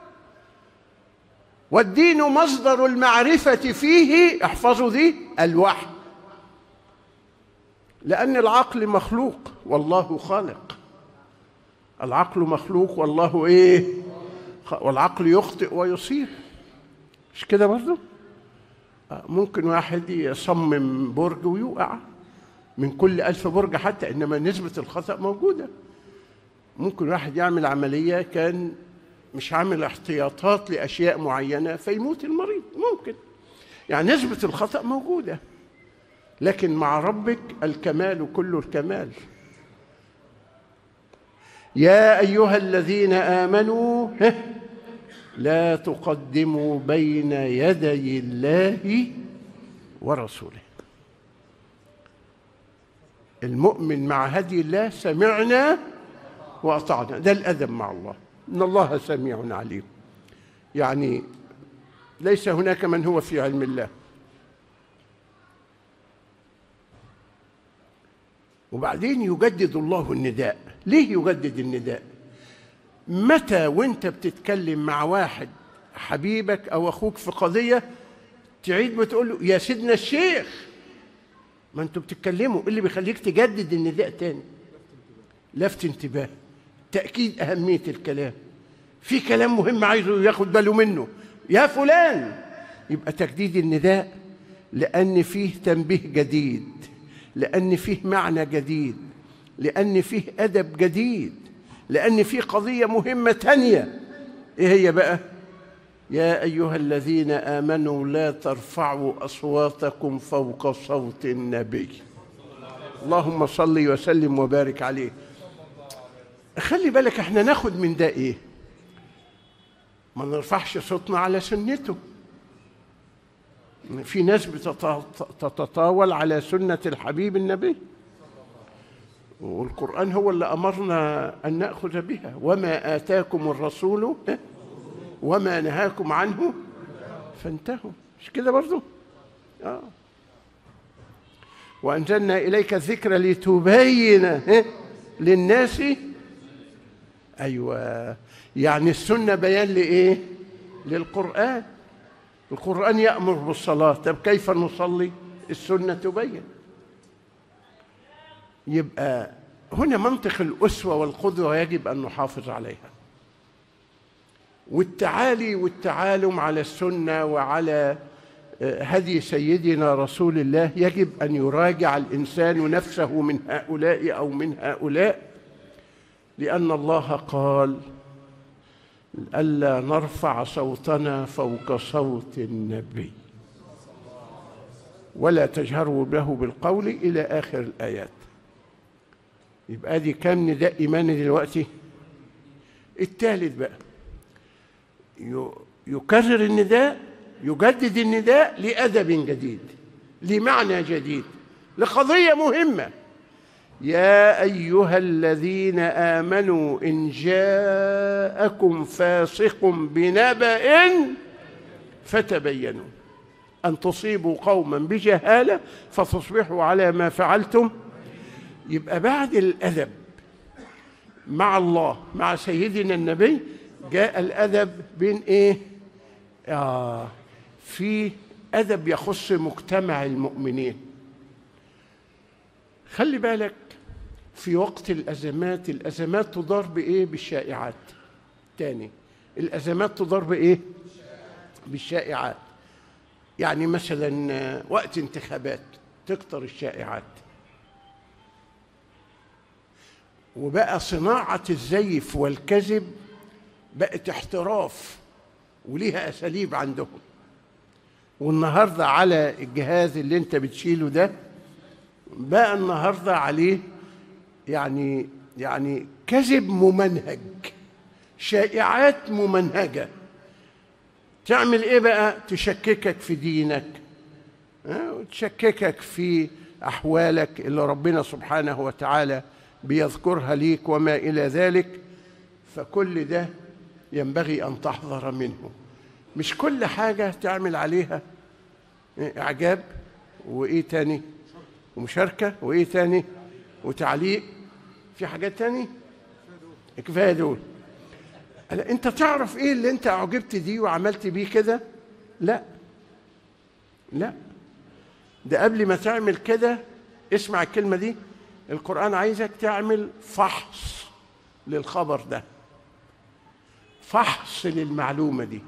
والدين مصدر المعرفه فيه احفظوا دي الوحي لان العقل مخلوق والله خالق العقل مخلوق والله ايه والعقل يخطئ ويصيب مش كده برضه ممكن واحد يصمم برج ويوقع من كل ألف برج حتى إنما نسبة الخطأ موجودة ممكن واحد يعمل عملية كان مش عامل احتياطات لأشياء معينة فيموت المريض ممكن يعني نسبة الخطأ موجودة لكن مع ربك الكمال كل الكمال يا أيها الذين آمنوا لا تقدموا بين يدي الله ورسوله المؤمن مع هدي الله سمعنا واطعنا ده الادب مع الله ان الله سميع عليم يعني ليس هناك من هو في علم الله وبعدين يجدد الله النداء ليه يجدد النداء متى وانت بتتكلم مع واحد حبيبك او اخوك في قضيه تعيد بتقول له يا سيدنا الشيخ ما انتوا بتتكلموا إيه اللي بيخليك تجدد النداء تاني لفت انتباه تاكيد اهميه الكلام في كلام مهم عايزه ياخد باله منه يا فلان يبقى تجديد النداء لان فيه تنبيه جديد لان فيه معنى جديد لان فيه ادب جديد لان فيه قضيه مهمه تانيه ايه هي بقى يا ايها الذين امنوا لا ترفعوا اصواتكم فوق صوت النبي اللهم صل وسلم وبارك عليه خلي بالك احنا ناخد من ده ايه ما نرفعش صوتنا على سنته في ناس بتتطاول على سنة الحبيب النبي والقرآن هو اللي أمرنا أن نأخذ بها وما آتاكم الرسول وما نهاكم عنه فانتهوا مش كده برضو آه. وأنزلنا إليك الذكر لتبين للناس أيوة يعني السنة بيان لإيه للقرآن القرآن يأمر بالصلاة طب كيف نصلي السنة تبين يبقى هنا منطق الأسوة والقدوة يجب أن نحافظ عليها والتعالي والتعالم على السنة وعلى هدي سيدنا رسول الله يجب أن يراجع الإنسان نفسه من هؤلاء أو من هؤلاء لأن الله قال ألا نرفع صوتنا فوق صوت النبي ولا تجهروا له بالقول إلى آخر الآيات يبقى دي كام نداء إيماني دلوقتي الثالث بقى يكرر النداء يجدد النداء لأدب جديد لمعنى جديد لقضية مهمة يا ايها الذين امنوا ان جاءكم فاسق بنبأ فتبينوا ان تصيبوا قوما بجهاله فتصبحوا على ما فعلتم يبقى بعد الادب مع الله مع سيدنا النبي جاء الادب بين ايه آه في ادب يخص مجتمع المؤمنين خلي بالك في وقت الأزمات الأزمات تدار بإيه؟ بالشائعات تاني الأزمات تدار بإيه؟ بالشائعات يعني مثلا وقت انتخابات تكتر الشائعات وبقى صناعة الزيف والكذب بقت احتراف وليها أساليب عندهم والنهاردة على الجهاز اللي انت بتشيله ده بقى النهارده عليه يعني يعني كذب ممنهج شائعات ممنهجه تعمل ايه بقى تشككك في دينك وتشككك في احوالك اللي ربنا سبحانه وتعالى بيذكرها ليك وما الى ذلك فكل ده ينبغي ان تحذر منه مش كل حاجه تعمل عليها اعجاب وايه تاني ومشاركة وإيه تاني وتعليق في حاجات تاني كفاية دول أنت تعرف إيه اللي أنت أعجبت دي وعملت بيه كده لا لا ده قبل ما تعمل كده اسمع الكلمة دي القرآن عايزك تعمل فحص للخبر ده فحص للمعلومة دي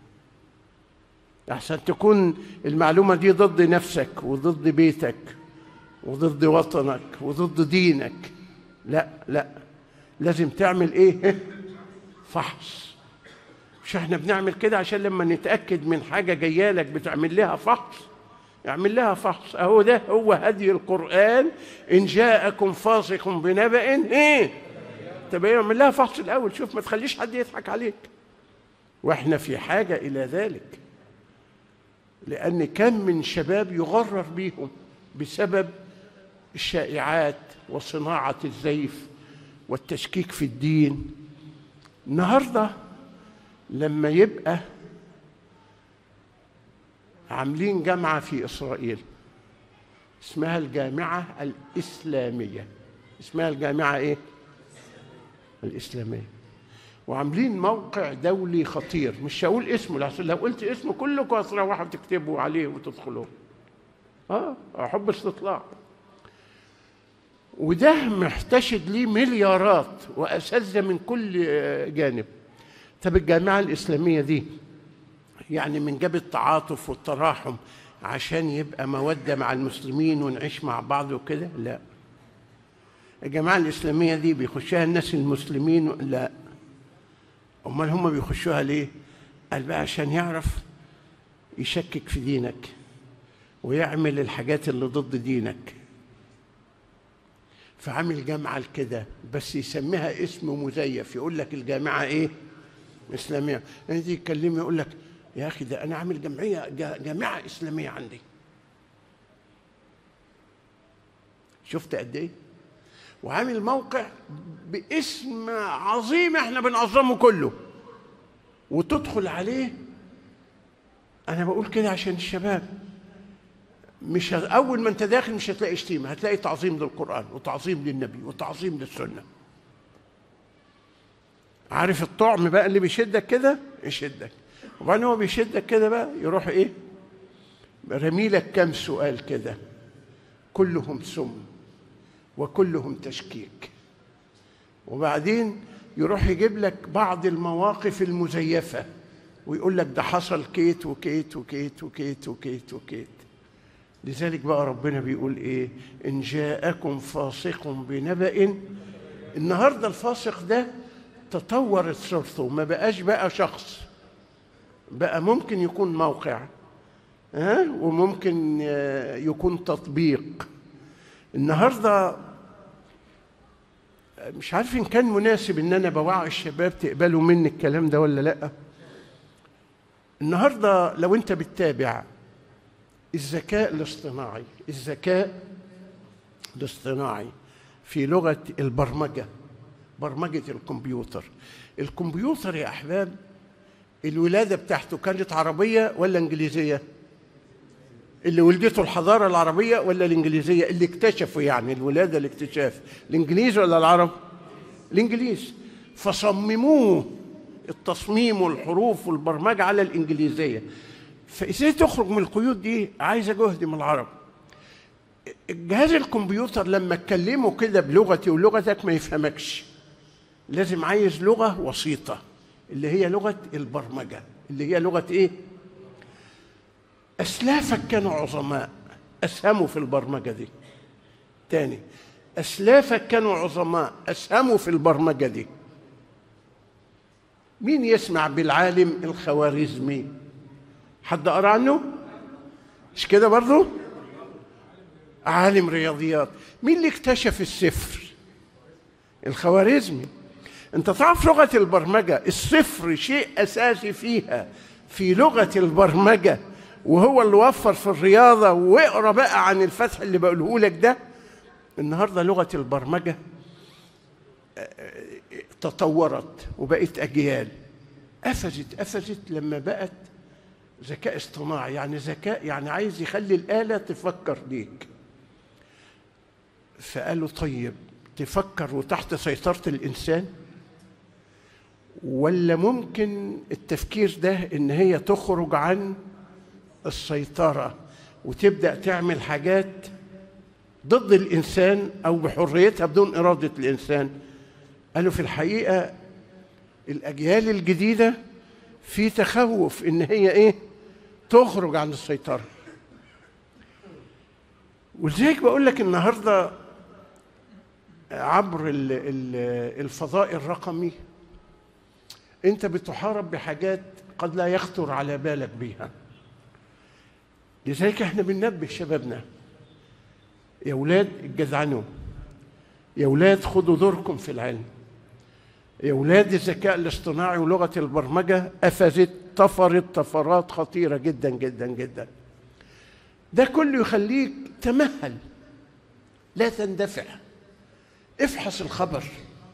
أحسن تكون المعلومة دي ضد نفسك وضد بيتك وضد وطنك وضد دينك لا لا لازم تعمل ايه فحص مش احنا بنعمل كده عشان لما نتاكد من حاجه جايه لك بتعمل لها فحص اعمل لها فحص اهو ده هو هدي القران ان جاءكم فاسق بنبأ ايه تبقى اعمل لها فحص الاول شوف ما تخليش حد يضحك عليك واحنا في حاجه الى ذلك لان كم من شباب يغرر بيهم بسبب الشائعات وصناعة الزيف والتشكيك في الدين النهاردة لما يبقى عاملين جامعة في إسرائيل اسمها الجامعة الإسلامية اسمها الجامعة إيه؟ الإسلامية وعاملين موقع دولي خطير مش هقول اسمه لحسن لو قلت اسمه كلكم هتروحوا تكتبوا عليه وتدخلوا اه حب استطلاع وده محتشد ليه مليارات واساتذه من كل جانب طب الجامعه الاسلاميه دي يعني من جاب التعاطف والتراحم عشان يبقى موده مع المسلمين ونعيش مع بعض وكده لا الجماعه الاسلاميه دي بيخشها الناس المسلمين لا امال هم بيخشوها ليه قال بقى عشان يعرف يشكك في دينك ويعمل الحاجات اللي ضد دينك فعامل جامعة كده بس يسميها اسم مزيف يقول لك الجامعة ايه إسلامية يعني تيجي تكلمه يقول لك يا أخي ده أنا عامل جمعية جامعة إسلامية عندي شفت قد إيه؟ وعامل موقع باسم عظيم احنا بنعظمه كله وتدخل عليه انا بقول كده عشان الشباب مش اول ما انت داخل مش هتلاقي شتيمه هتلاقي تعظيم للقران وتعظيم للنبي وتعظيم للسنه عارف الطعم بقى اللي بيشدك كده يشدك وبعدين هو بيشدك كده بقى يروح ايه رمي لك كام سؤال كده كلهم سم وكلهم تشكيك وبعدين يروح يجيب لك بعض المواقف المزيفة ويقول لك ده حصل كيت وكيت وكيت وكيت وكيت وكيت لذلك بقى ربنا بيقول ايه ان جاءكم فاسق بنبأ النهارده الفاسق ده تطورت صورته ما بقاش بقى شخص بقى ممكن يكون موقع ها وممكن يكون تطبيق النهارده مش عارف ان كان مناسب ان انا بوعي الشباب تقبلوا مني الكلام ده ولا لا النهارده لو انت بتتابع الذكاء الاصطناعي الذكاء الاصطناعي في لغه البرمجه برمجه الكمبيوتر الكمبيوتر يا احباب الولاده بتاعته كانت عربيه ولا انجليزيه اللي ولدته الحضاره العربيه ولا الانجليزيه اللي اكتشفوا يعني الولاده الاكتشاف الانجليز ولا العرب الانجليز فصمموه التصميم والحروف والبرمجه على الانجليزيه فازاي تخرج من القيود دي عايزه جهد من العرب جهاز الكمبيوتر لما تكلمه كده بلغتي ولغتك ما يفهمكش لازم عايز لغه وسيطه اللي هي لغه البرمجه اللي هي لغه ايه أسلافك كانوا عظماء أسهموا في البرمجة دي تاني أسلافك كانوا عظماء أسهموا في البرمجة دي مين يسمع بالعالم الخوارزمي حد قرأ عنه مش كده برضو عالم رياضيات مين اللي اكتشف الصفر الخوارزمي انت تعرف لغة البرمجة الصفر شيء أساسي فيها في لغة البرمجة وهو اللي وفر في الرياضه واقرا بقى عن الفتح اللي بقوله لك ده النهارده لغه البرمجه تطورت وبقت اجيال قفزت قفزت لما بقت ذكاء اصطناعي يعني ذكاء يعني عايز يخلي الاله تفكر ليك فقالوا طيب تفكر وتحت سيطره الانسان ولا ممكن التفكير ده ان هي تخرج عن السيطرة وتبدأ تعمل حاجات ضد الإنسان أو بحريتها بدون إرادة الإنسان قالوا في الحقيقة الأجيال الجديدة في تخوف إن هي إيه تخرج عن السيطرة ولذلك بقول لك النهاردة عبر الفضاء الرقمي أنت بتحارب بحاجات قد لا يخطر على بالك بيها لذلك احنا بننبه شبابنا يا ولاد اتجدعنوا يا ولاد خدوا دوركم في العلم يا ولاد الذكاء الاصطناعي ولغة البرمجة قفزت طفرت طفرات خطيرة جدا جدا جدا ده كله يخليك تمهل لا تندفع افحص الخبر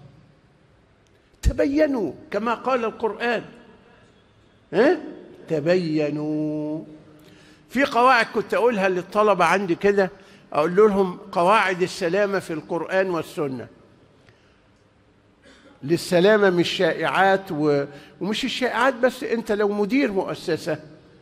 تبينوا كما قال القرآن ها تبينوا في قواعد كنت اقولها للطلبه عندي كده اقول لهم قواعد السلامه في القران والسنه للسلامه من الشائعات و... ومش الشائعات بس انت لو مدير مؤسسه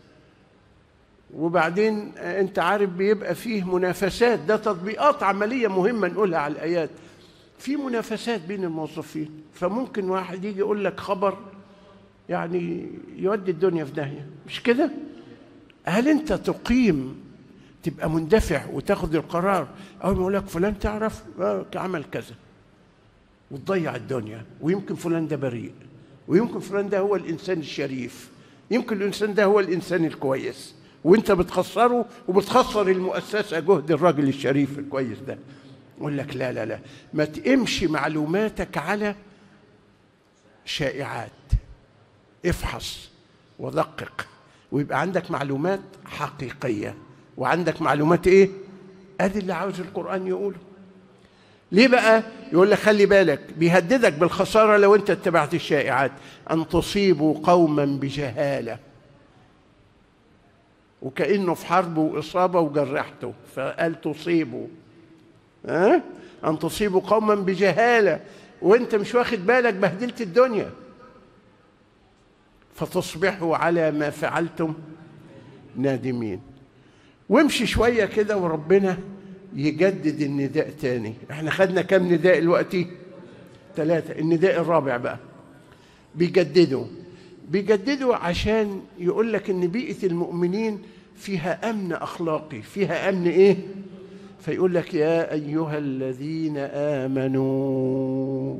وبعدين انت عارف بيبقى فيه منافسات ده تطبيقات عمليه مهمه نقولها على الايات في منافسات بين الموظفين فممكن واحد يجي يقول لك خبر يعني يودي الدنيا في داهيه مش كده هل انت تقيم تبقى مندفع وتاخد القرار اول ما يقول لك فلان تعرف آه، عمل كذا وتضيع الدنيا ويمكن فلان ده بريء ويمكن فلان ده هو الانسان الشريف يمكن الانسان ده هو الانسان الكويس وانت بتخسره وبتخسر المؤسسه جهد الراجل الشريف الكويس ده يقول لك لا لا لا ما تقمش معلوماتك على شائعات افحص ودقق ويبقى عندك معلومات حقيقيه وعندك معلومات ايه ادي اللي عاوز القران يقوله ليه بقى يقول لك خلي بالك بيهددك بالخساره لو انت اتبعت الشائعات ان تصيبوا قوما بجهاله وكانه في حرب واصابه وجرحته فقال تصيبوا ها ان تصيبوا قوما بجهاله وانت مش واخد بالك بهدلت الدنيا فتصبحوا على ما فعلتم نادمين وامشي شويه كده وربنا يجدد النداء تاني احنا خدنا كام نداء دلوقتي ثلاثة النداء الرابع بقى بيجددوا بيجددوا عشان يقول لك ان بيئة المؤمنين فيها امن اخلاقي فيها امن ايه فيقول لك يا ايها الذين امنوا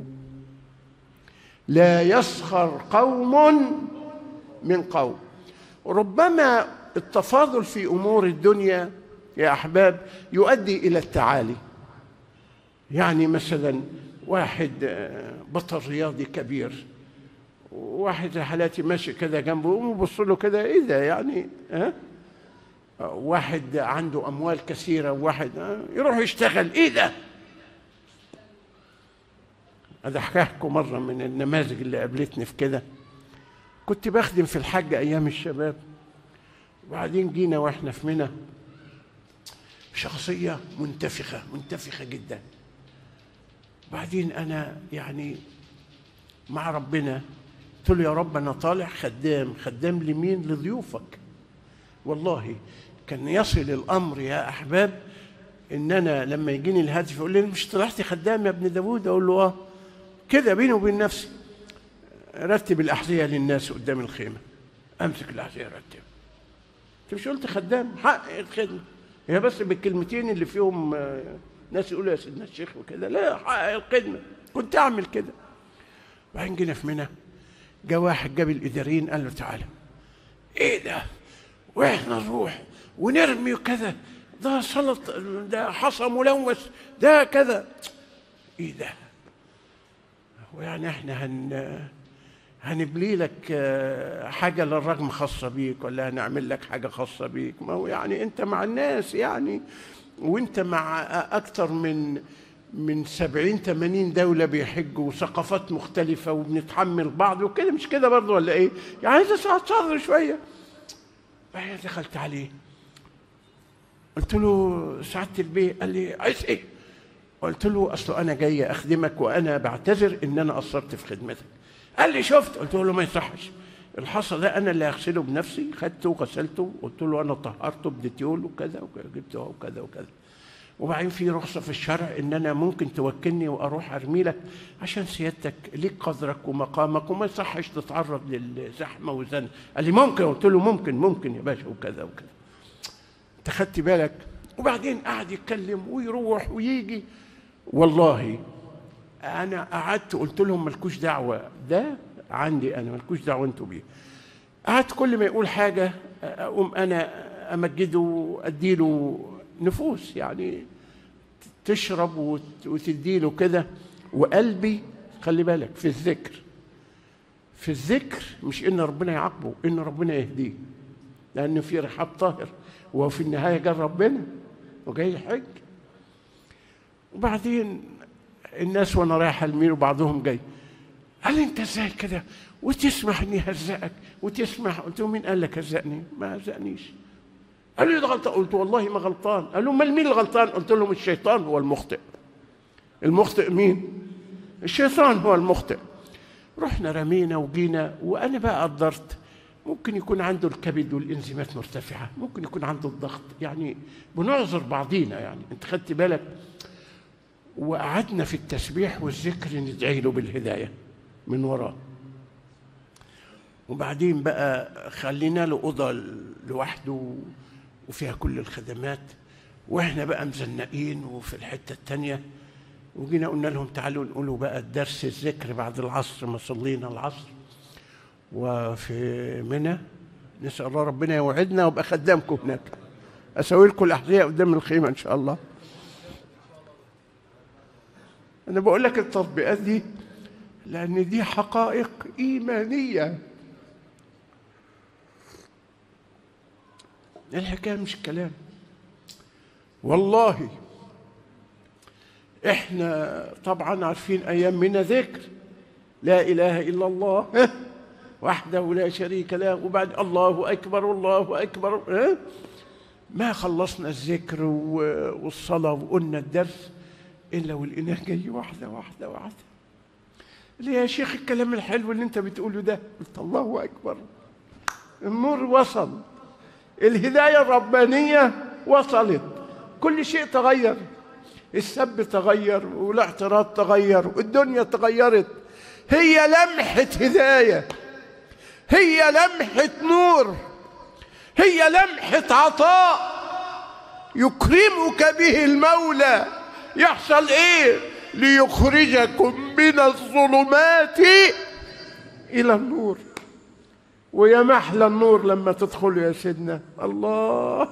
لا يسخر قوم من قوم ربما التفاضل في امور الدنيا يا احباب يؤدي الى التعالي يعني مثلا واحد آه، بطل رياضي كبير واحد حالاتي ماشي كده جنبه يقوم يبص له كده ايه ده يعني ها أه؟ واحد عنده اموال كثيره وواحد أه؟ يروح يشتغل ايه ده اضحككم مره من النماذج اللي قابلتني في كده كنت بخدم في الحج ايام الشباب وبعدين جينا واحنا في منى شخصيه منتفخه منتفخه جدا بعدين انا يعني مع ربنا قلت له يا رب انا طالع خدام خدام لمين لضيوفك والله كان يصل الامر يا احباب ان انا لما يجيني الهاتف يقول لي مش طلعت خدام يا ابن داوود اقول له اه كده بيني وبين نفسي رتب الاحذيه للناس قدام الخيمه امسك الاحذيه رتب انت مش قلت خدام حق الخدمه هي بس بالكلمتين اللي فيهم آه، ناس يقولوا يا سيدنا الشيخ وكده لا حق الخدمه كنت اعمل كده وبعدين جينا في منى جه واحد جاب الاداريين قال له تعالى ايه ده واحنا نروح ونرمي وكذا ده سلط ده حصى ملوث ده كذا ايه ده ويعني احنا هن هنبلي لك آه، حاجه للرجم خاصه بيك ولا هنعمل لك حاجه خاصه بيك ما هو يعني انت مع الناس يعني وانت مع اكتر من من سبعين ثمانين دولة بيحجوا وثقافات مختلفة وبنتحمل بعض وكده مش كده برضه ولا ايه؟ يعني عايز اسعد صدر شوية. بعدين دخلت عليه قلت له سعادة البيه قال لي عايز ايه؟ قلت له اصل انا جاي اخدمك وانا بعتذر ان انا قصرت في خدمتك. قال لي شفت قلت له ما يصحش الحصى ده انا اللي هغسله بنفسي خدته وغسلته قلت له انا طهرته بديتيول وكذا وجبته وكذا وكذا وبعدين في رخصه في الشرع ان انا ممكن توكلني واروح ارمي لك عشان سيادتك ليك قدرك ومقامك وما يصحش تتعرض للزحمه والزن قال لي ممكن قلت له ممكن ممكن يا باشا وكذا وكذا انت خدت بالك وبعدين قعد يتكلم ويروح ويجي والله انا قعدت قلت لهم مالكوش دعوه ده عندي انا مالكوش دعوه انتوا بيه قعدت كل ما يقول حاجه اقوم انا امجده واديله نفوس يعني تشرب وت- وتديله كده وقلبي خلي بالك في الذكر في الذكر مش ان ربنا يعاقبه ان ربنا يهديه لان في رحاب طاهر وهو في النهايه جه ربنا وجاي يحج وبعدين الناس وانا رايح الميل وبعضهم جاي قال لي انت ازاي كده وتسمح اني هزقك وتسمح قلت له مين قال لك هزقني ما هزقنيش قال لي ده غلطان قلت والله ما غلطان قالوا امال مين الغلطان قلت لهم الشيطان هو المخطئ المخطئ مين الشيطان هو المخطئ رحنا رمينا وجينا وانا بقى قدرت ممكن يكون عنده الكبد والانزيمات مرتفعه ممكن يكون عنده الضغط يعني بنعذر بعضينا يعني انت خدت بالك وقعدنا في التسبيح والذكر ندعي له بالهدايه من وراه وبعدين بقى خلينا له اوضه لوحده وفيها كل الخدمات واحنا بقى مزنقين وفي الحته الثانيه وجينا قلنا لهم تعالوا نقولوا بقى الدرس الذكر بعد العصر ما صلينا العصر وفي منى نسال الله ربنا يوعدنا وابقى خدامكم هناك اسوي لكم الاحذيه قدام الخيمه ان شاء الله انا بقول لك التطبيقات دي لان دي حقائق ايمانيه الحكايه مش كلام والله احنا طبعا عارفين ايام من ذكر لا اله الا الله وحده لا شريك له وبعد الله اكبر الله اكبر ما خلصنا الذكر والصلاه وقلنا الدرس الا والاناه جاي واحده واحده واحده ليه يا شيخ الكلام الحلو اللي انت بتقوله ده قلت الله اكبر النور وصل الهدايه الربانيه وصلت كل شيء تغير السب تغير والاعتراض تغير والدنيا تغيرت هي لمحة هداية هي لمحة نور هي لمحة عطاء يكرمك به المولى يحصل ايه ليخرجكم من الظلمات الى النور ويا محلى النور لما تدخلوا يا سيدنا الله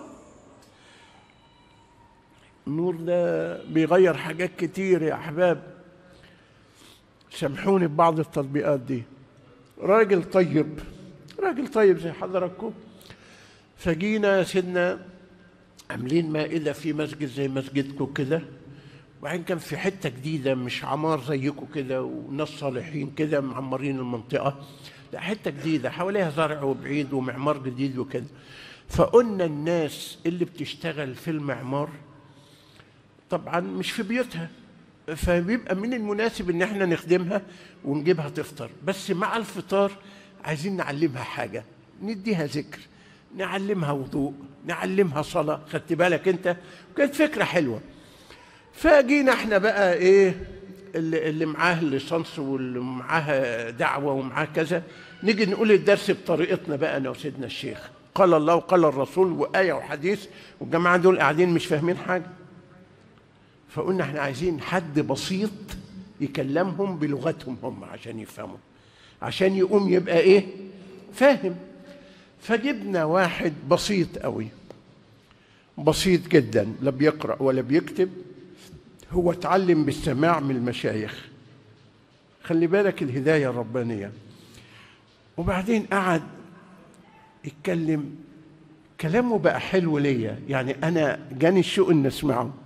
النور ده بيغير حاجات كتير يا احباب سامحوني ببعض التطبيقات دي راجل طيب راجل طيب زي حضراتكم فجينا يا سيدنا عاملين مائده في مسجد زي مسجدكم كده وبعدين كان في حته جديده مش عمار زيكم كده وناس صالحين كده معمرين المنطقه لا حته جديده حواليها زرع وبعيد ومعمار جديد وكده فقلنا الناس اللي بتشتغل في المعمار طبعا مش في بيوتها فبيبقى من المناسب ان احنا نخدمها ونجيبها تفطر بس مع الفطار عايزين نعلمها حاجه نديها ذكر نعلمها وضوء نعلمها صلاه خدت بالك انت كانت فكره حلوه فجينا احنا بقى ايه اللي, اللي معاه الليسانس واللي معاه دعوه ومعاه كذا نيجي نقول الدرس بطريقتنا بقى انا وسيدنا الشيخ قال الله وقال الرسول وايه وحديث والجماعه دول قاعدين مش فاهمين حاجه فقلنا احنا عايزين حد بسيط يكلمهم بلغتهم هم عشان يفهموا عشان يقوم يبقى ايه فاهم فجبنا واحد بسيط قوي بسيط جدا لا بيقرا ولا بيكتب هو اتعلم بالسماع من المشايخ خلي بالك الهدايه الربانيه وبعدين قعد يتكلم كلامه بقى حلو ليا يعني انا جاني الشوق ان اسمعه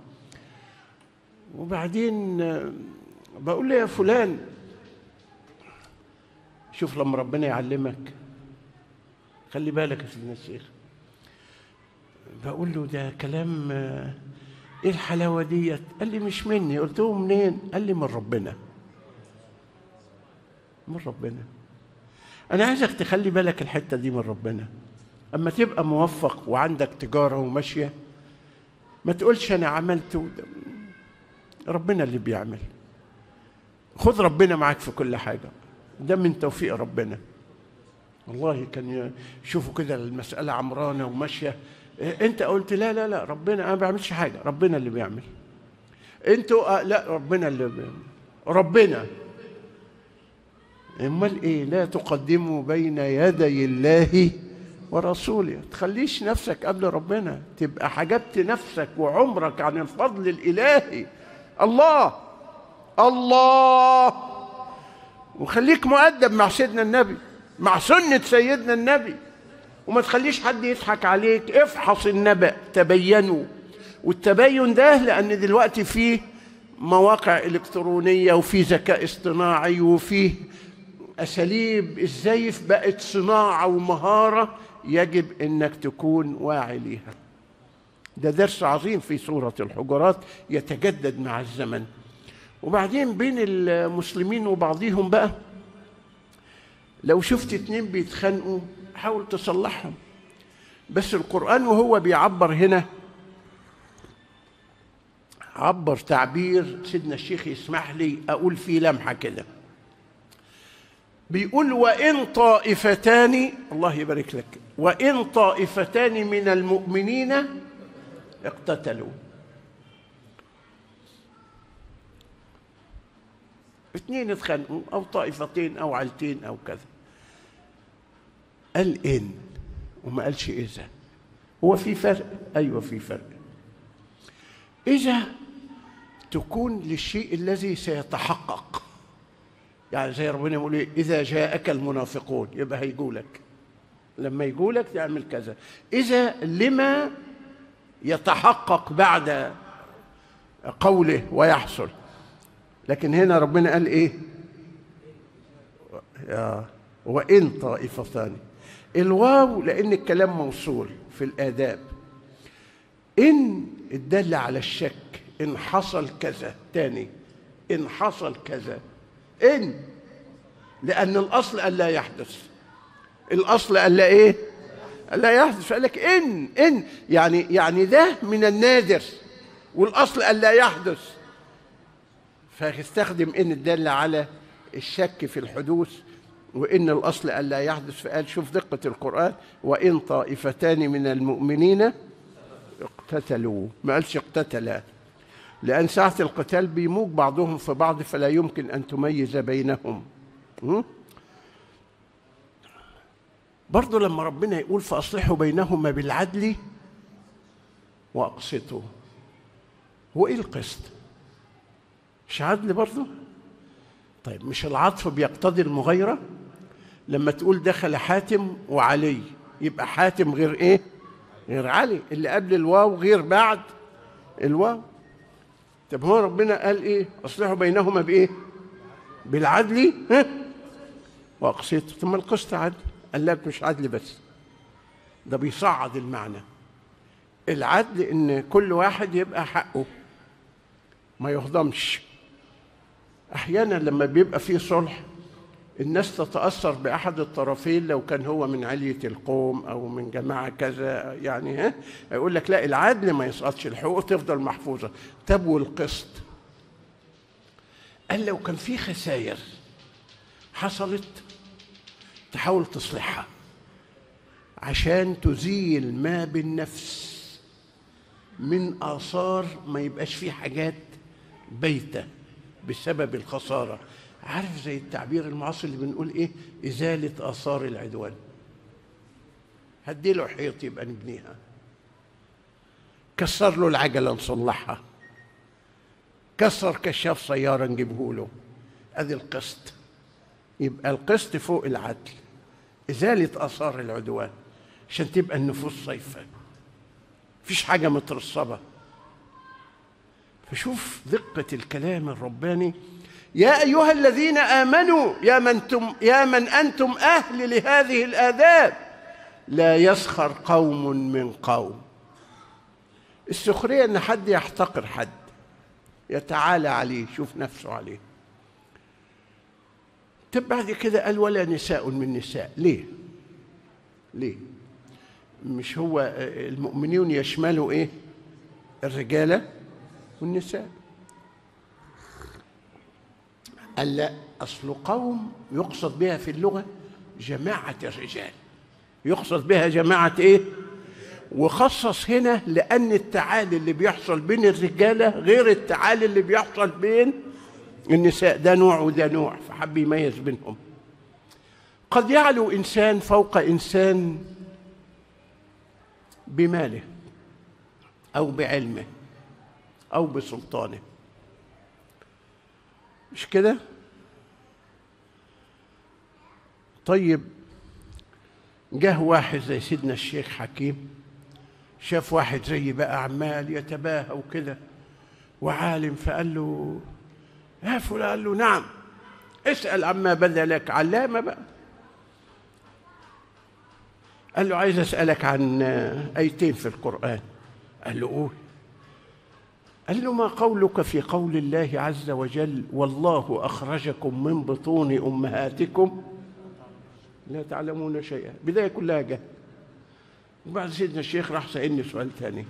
وبعدين بقول له يا فلان شوف لما ربنا يعلمك خلي بالك يا سيدنا الشيخ بقول له ده كلام ايه الحلاوه ديت قال لي مش مني قلت له منين قال لي من ربنا من ربنا انا عايزك تخلي بالك الحته دي من ربنا اما تبقى موفق وعندك تجاره وماشيه ما تقولش انا عملت ربنا اللي بيعمل خذ ربنا معاك في كل حاجه ده من توفيق ربنا والله كان يشوفوا كده المساله عمرانه وماشيه انت قلت لا لا لا ربنا انا ما بعملش حاجه ربنا اللي بيعمل انتوا لا ربنا اللي بيعمل ربنا امال ايه لا تقدموا بين يدي الله ورسوله تخليش نفسك قبل ربنا تبقى حجبت نفسك وعمرك عن الفضل الالهي الله الله وخليك مؤدب مع سيدنا النبي مع سنة سيدنا النبي وما تخليش حد يضحك عليك افحص النبأ تبينوا والتبين ده لأن دلوقتي فيه مواقع إلكترونية وفي ذكاء اصطناعي وفيه أساليب الزيف بقت صناعة ومهارة يجب إنك تكون واعي ليها ده درس عظيم في سورة الحجرات يتجدد مع الزمن وبعدين بين المسلمين وبعضهم بقى لو شفت اتنين بيتخانقوا حاول تصلحهم بس القرآن وهو بيعبر هنا عبر تعبير سيدنا الشيخ يسمح لي أقول فيه لمحة كده بيقول وإن طائفتان الله يبارك لك وإن طائفتان من المؤمنين اقتتلوا اثنين اتخانقوا أو طائفتين أو عيلتين أو كذا قال إن وما قالش إذا هو في فرق أيوة في فرق إذا تكون للشيء الذي سيتحقق يعني زي ربنا يقول إيه إذا جاءك المنافقون يبقى هيقولك لما يقولك تعمل كذا إذا لما يتحقق بعد قوله ويحصل لكن هنا ربنا قال إيه يا وإن طائفتان الواو لأن الكلام موصول في الآداب إن الدل على الشك إن حصل كذا تاني إن حصل كذا إن لأن الأصل ألا يحدث الأصل ألا إيه؟ ألا يحدث فقال لك إن إن يعني يعني ده من النادر والأصل ألا يحدث فاستخدم إن الدل على الشك في الحدوث وإن الأصل ألا يحدث فقال شوف دقة القرآن وإن طائفتان من المؤمنين اقتتلوا ما قالش اقتتلا لأن ساعة القتال بيموج بعضهم في بعض فلا يمكن أن تميز بينهم م? برضه لما ربنا يقول فأصلحوا بينهما بالعدل وأقسطوا هو إيه القسط؟ مش عدل برضه؟ طيب مش العطف بيقتضي المغايرة؟ لما تقول دخل حاتم وعلي يبقى حاتم غير إيه؟ غير علي اللي قبل الواو غير بعد الواو طب هو ربنا قال ايه اصلحوا بينهما بايه بالعدل ها واقسطوا ثم القسط عدل قال لك مش عدل بس ده بيصعد المعنى العدل ان كل واحد يبقى حقه ما يهضمش احيانا لما بيبقى فيه صلح الناس تتاثر باحد الطرفين لو كان هو من عليه القوم او من جماعه كذا يعني ها يقول لك لا العدل ما يسقطش الحقوق تفضل محفوظه طب والقسط قال لو كان في خسائر حصلت تحاول تصلحها عشان تزيل ما بالنفس من آثار ما يبقاش فيه حاجات بيتة بسبب الخسارة عارف زي التعبير المعاصر اللي بنقول ايه إزالة آثار العدوان هديله حيط يبقى نبنيها كسر له العجلة نصلحها كسر كشاف سيارة نجيبه له ادي القسط يبقى القسط فوق العدل إزالة آثار العدوان عشان تبقى النفوس صيفة مفيش حاجة مترصبة فشوف دقة الكلام الرباني يا أيها الذين آمنوا يا من, تم يا من أنتم أهل لهذه الآداب لا يسخر قوم من قوم السخرية أن حد يحتقر حد يتعالى عليه يشوف نفسه عليه طب بعد كده قال ولا نساء من نساء ليه ليه مش هو المؤمنون يشملوا ايه الرجاله والنساء قال لا اصل قوم يقصد بها في اللغه جماعه الرجال يقصد بها جماعه ايه وخصص هنا لان التعالي اللي بيحصل بين الرجاله غير التعالي اللي بيحصل بين النساء ده نوع وده نوع فحب يميز بينهم قد يعلو انسان فوق انسان بماله او بعلمه او بسلطانه مش كده طيب جه واحد زي سيدنا الشيخ حكيم شاف واحد زي بقى عمال يتباهى وكده وعالم فقال له يا فلان قال له نعم اسأل عما بدا لك علامة بقى قال له عايز أسألك عن آيتين في القرآن قال له قول قال له ما قولك في قول الله عز وجل والله أخرجكم من بطون أمهاتكم لا تعلمون شيئا بداية كلها جهل وبعد سيدنا الشيخ راح سألني سؤال ثاني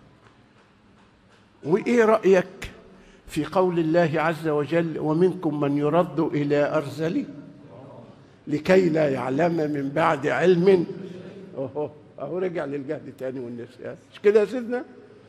وإيه رأيك في قول الله عز وجل ومنكم من يرد إلى أرذل لكي لا يعلم من بعد علم أهو أهو رجع للجهل تاني والنسيان مش كده يا سيدنا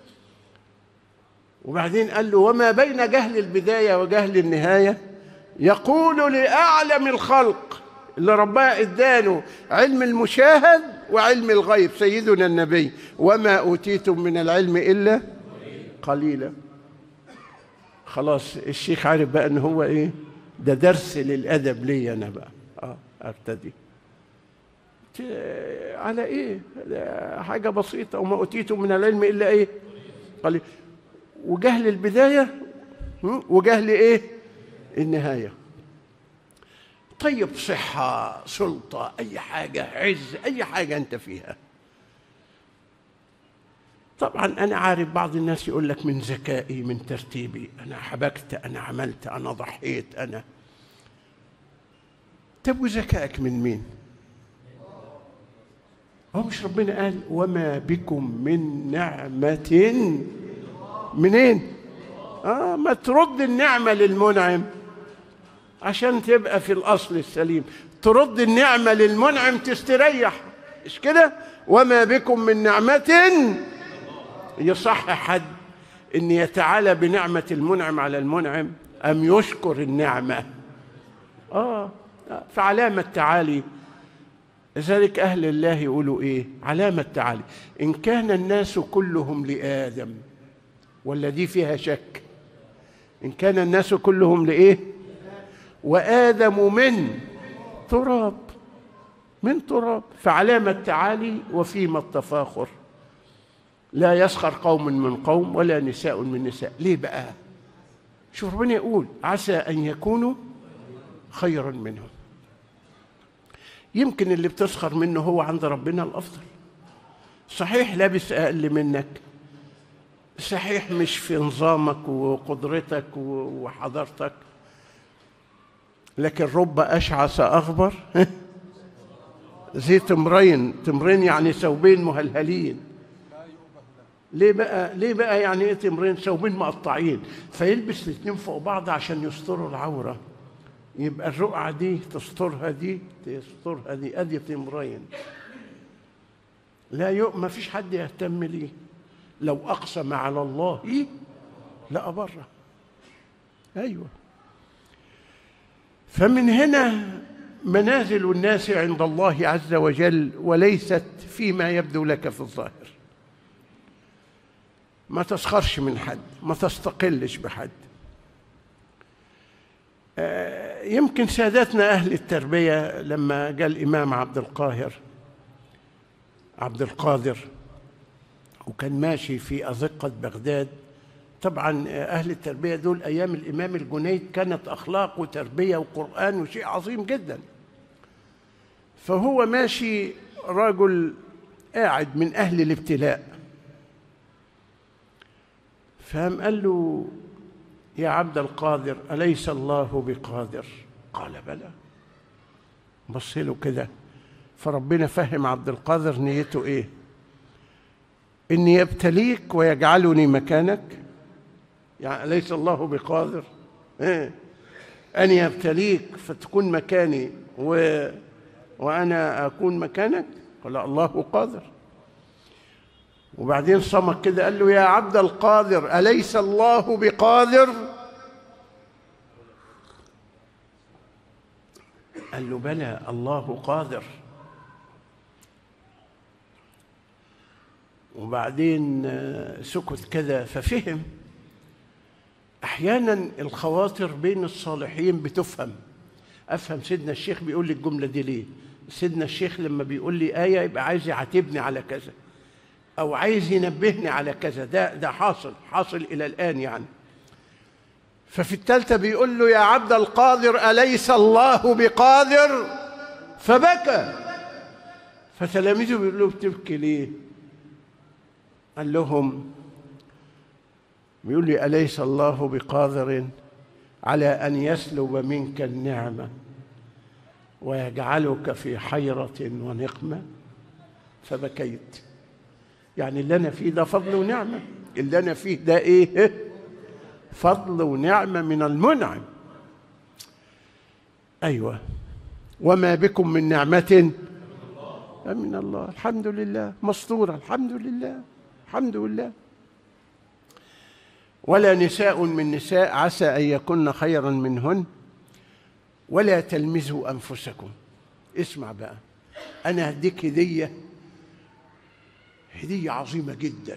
وبعدين قال له وما بين جهل البداية وجهل النهاية يقول لأعلم الخلق اللي ربنا اداله علم المشاهد وعلم الغيب سيدنا النبي وما أوتيتم من العلم إلا قليلا خلاص الشيخ عارف بقى ان هو ايه ده درس للادب لي انا بقى اه ارتدي ت- على ايه ده حاجه بسيطه وما اوتيتم من العلم الا ايه قليل وجهل البدايه م? وجهل ايه النهايه طيب صحه سلطه اي حاجه عز اي حاجه انت فيها طبعا انا عارف بعض الناس يقول لك من ذكائي من ترتيبي انا حبكت انا عملت انا ضحيت انا طب وذكائك من مين هو مش ربنا قال وما بكم من نعمة منين اه ما ترد النعمة للمنعم عشان تبقى في الأصل السليم ترد النعمة للمنعم تستريح مش كده وما بكم من نعمة يصح حد ان يتعالى بنعمه المنعم على المنعم ام يشكر النعمه اه فعلامه تعالي لذلك اهل الله يقولوا ايه علامه تعالي ان كان الناس كلهم لادم ولا دي فيها شك ان كان الناس كلهم لايه وادم من تراب من تراب فعلامه تعالي وفيما التفاخر لا يسخر قوم من قوم ولا نساء من نساء ليه بقى شوف ربنا يقول عسى أن يكونوا خيرا منهم يمكن اللي بتسخر منه هو عند ربنا الأفضل صحيح لابس أقل منك صحيح مش في نظامك وقدرتك وحضارتك لكن رب أشعث أغبر زي تمرين تمرين يعني ثوبين مهلهلين ليه بقى ليه بقى يعني ايه تمرين ثوبين مقطعين فيلبس الاثنين فوق بعض عشان يستروا العوره يبقى الرقعه دي تسترها دي تسترها دي ادي تمرين لا يؤ ما فيش حد يهتم ليه لو اقسم على الله لا بره ايوه فمن هنا منازل الناس عند الله عز وجل وليست فيما يبدو لك في الظاهر ما تسخرش من حد ما تستقلش بحد آه، يمكن سادتنا أهل التربية لما جاء الإمام عبد القاهر عبد القادر وكان ماشي في أزقة بغداد طبعا أهل التربية دول أيام الإمام الجنيد كانت أخلاق وتربية وقرآن وشيء عظيم جدا فهو ماشي رجل قاعد من أهل الابتلاء فهم قال له يا عبد القادر أليس الله بقادر قال بلى بص له كده فربنا فهم عبد القادر نيته ايه ان يبتليك ويجعلني مكانك يعني أليس الله بقادر إيه؟ أن يبتليك فتكون مكاني و... وأنا أكون مكانك قال الله قادر وبعدين صمك كده قال له يا عبد القادر أليس الله بقادر قال له بلى الله قادر وبعدين سكت كده ففهم احيانا الخواطر بين الصالحين بتفهم افهم سيدنا الشيخ بيقول لي الجمله دي ليه سيدنا الشيخ لما بيقول لي ايه يبقى عايز يعاتبني على كذا او عايز ينبهني على كذا ده ده حاصل حاصل الى الان يعني ففي الثالثه بيقول له يا عبد القادر اليس الله بقادر فبكى فتلاميذه بيقولوا له بتبكي ليه قال لهم بيقول لي أليس الله بقادر على أن يسلب منك النعمة ويجعلك في حيرة ونقمة فبكيت يعني اللي أنا فيه ده فضل ونعمة اللي أنا فيه ده إيه فضل ونعمة من المنعم أيوة وما بكم من نعمة من الله الحمد لله مستورة الحمد لله الحمد لله ولا نساء من نساء عسى أن يكن خيرا منهن ولا تلمزوا أنفسكم اسمع بقى أنا هديك هدية هدية عظيمة جدا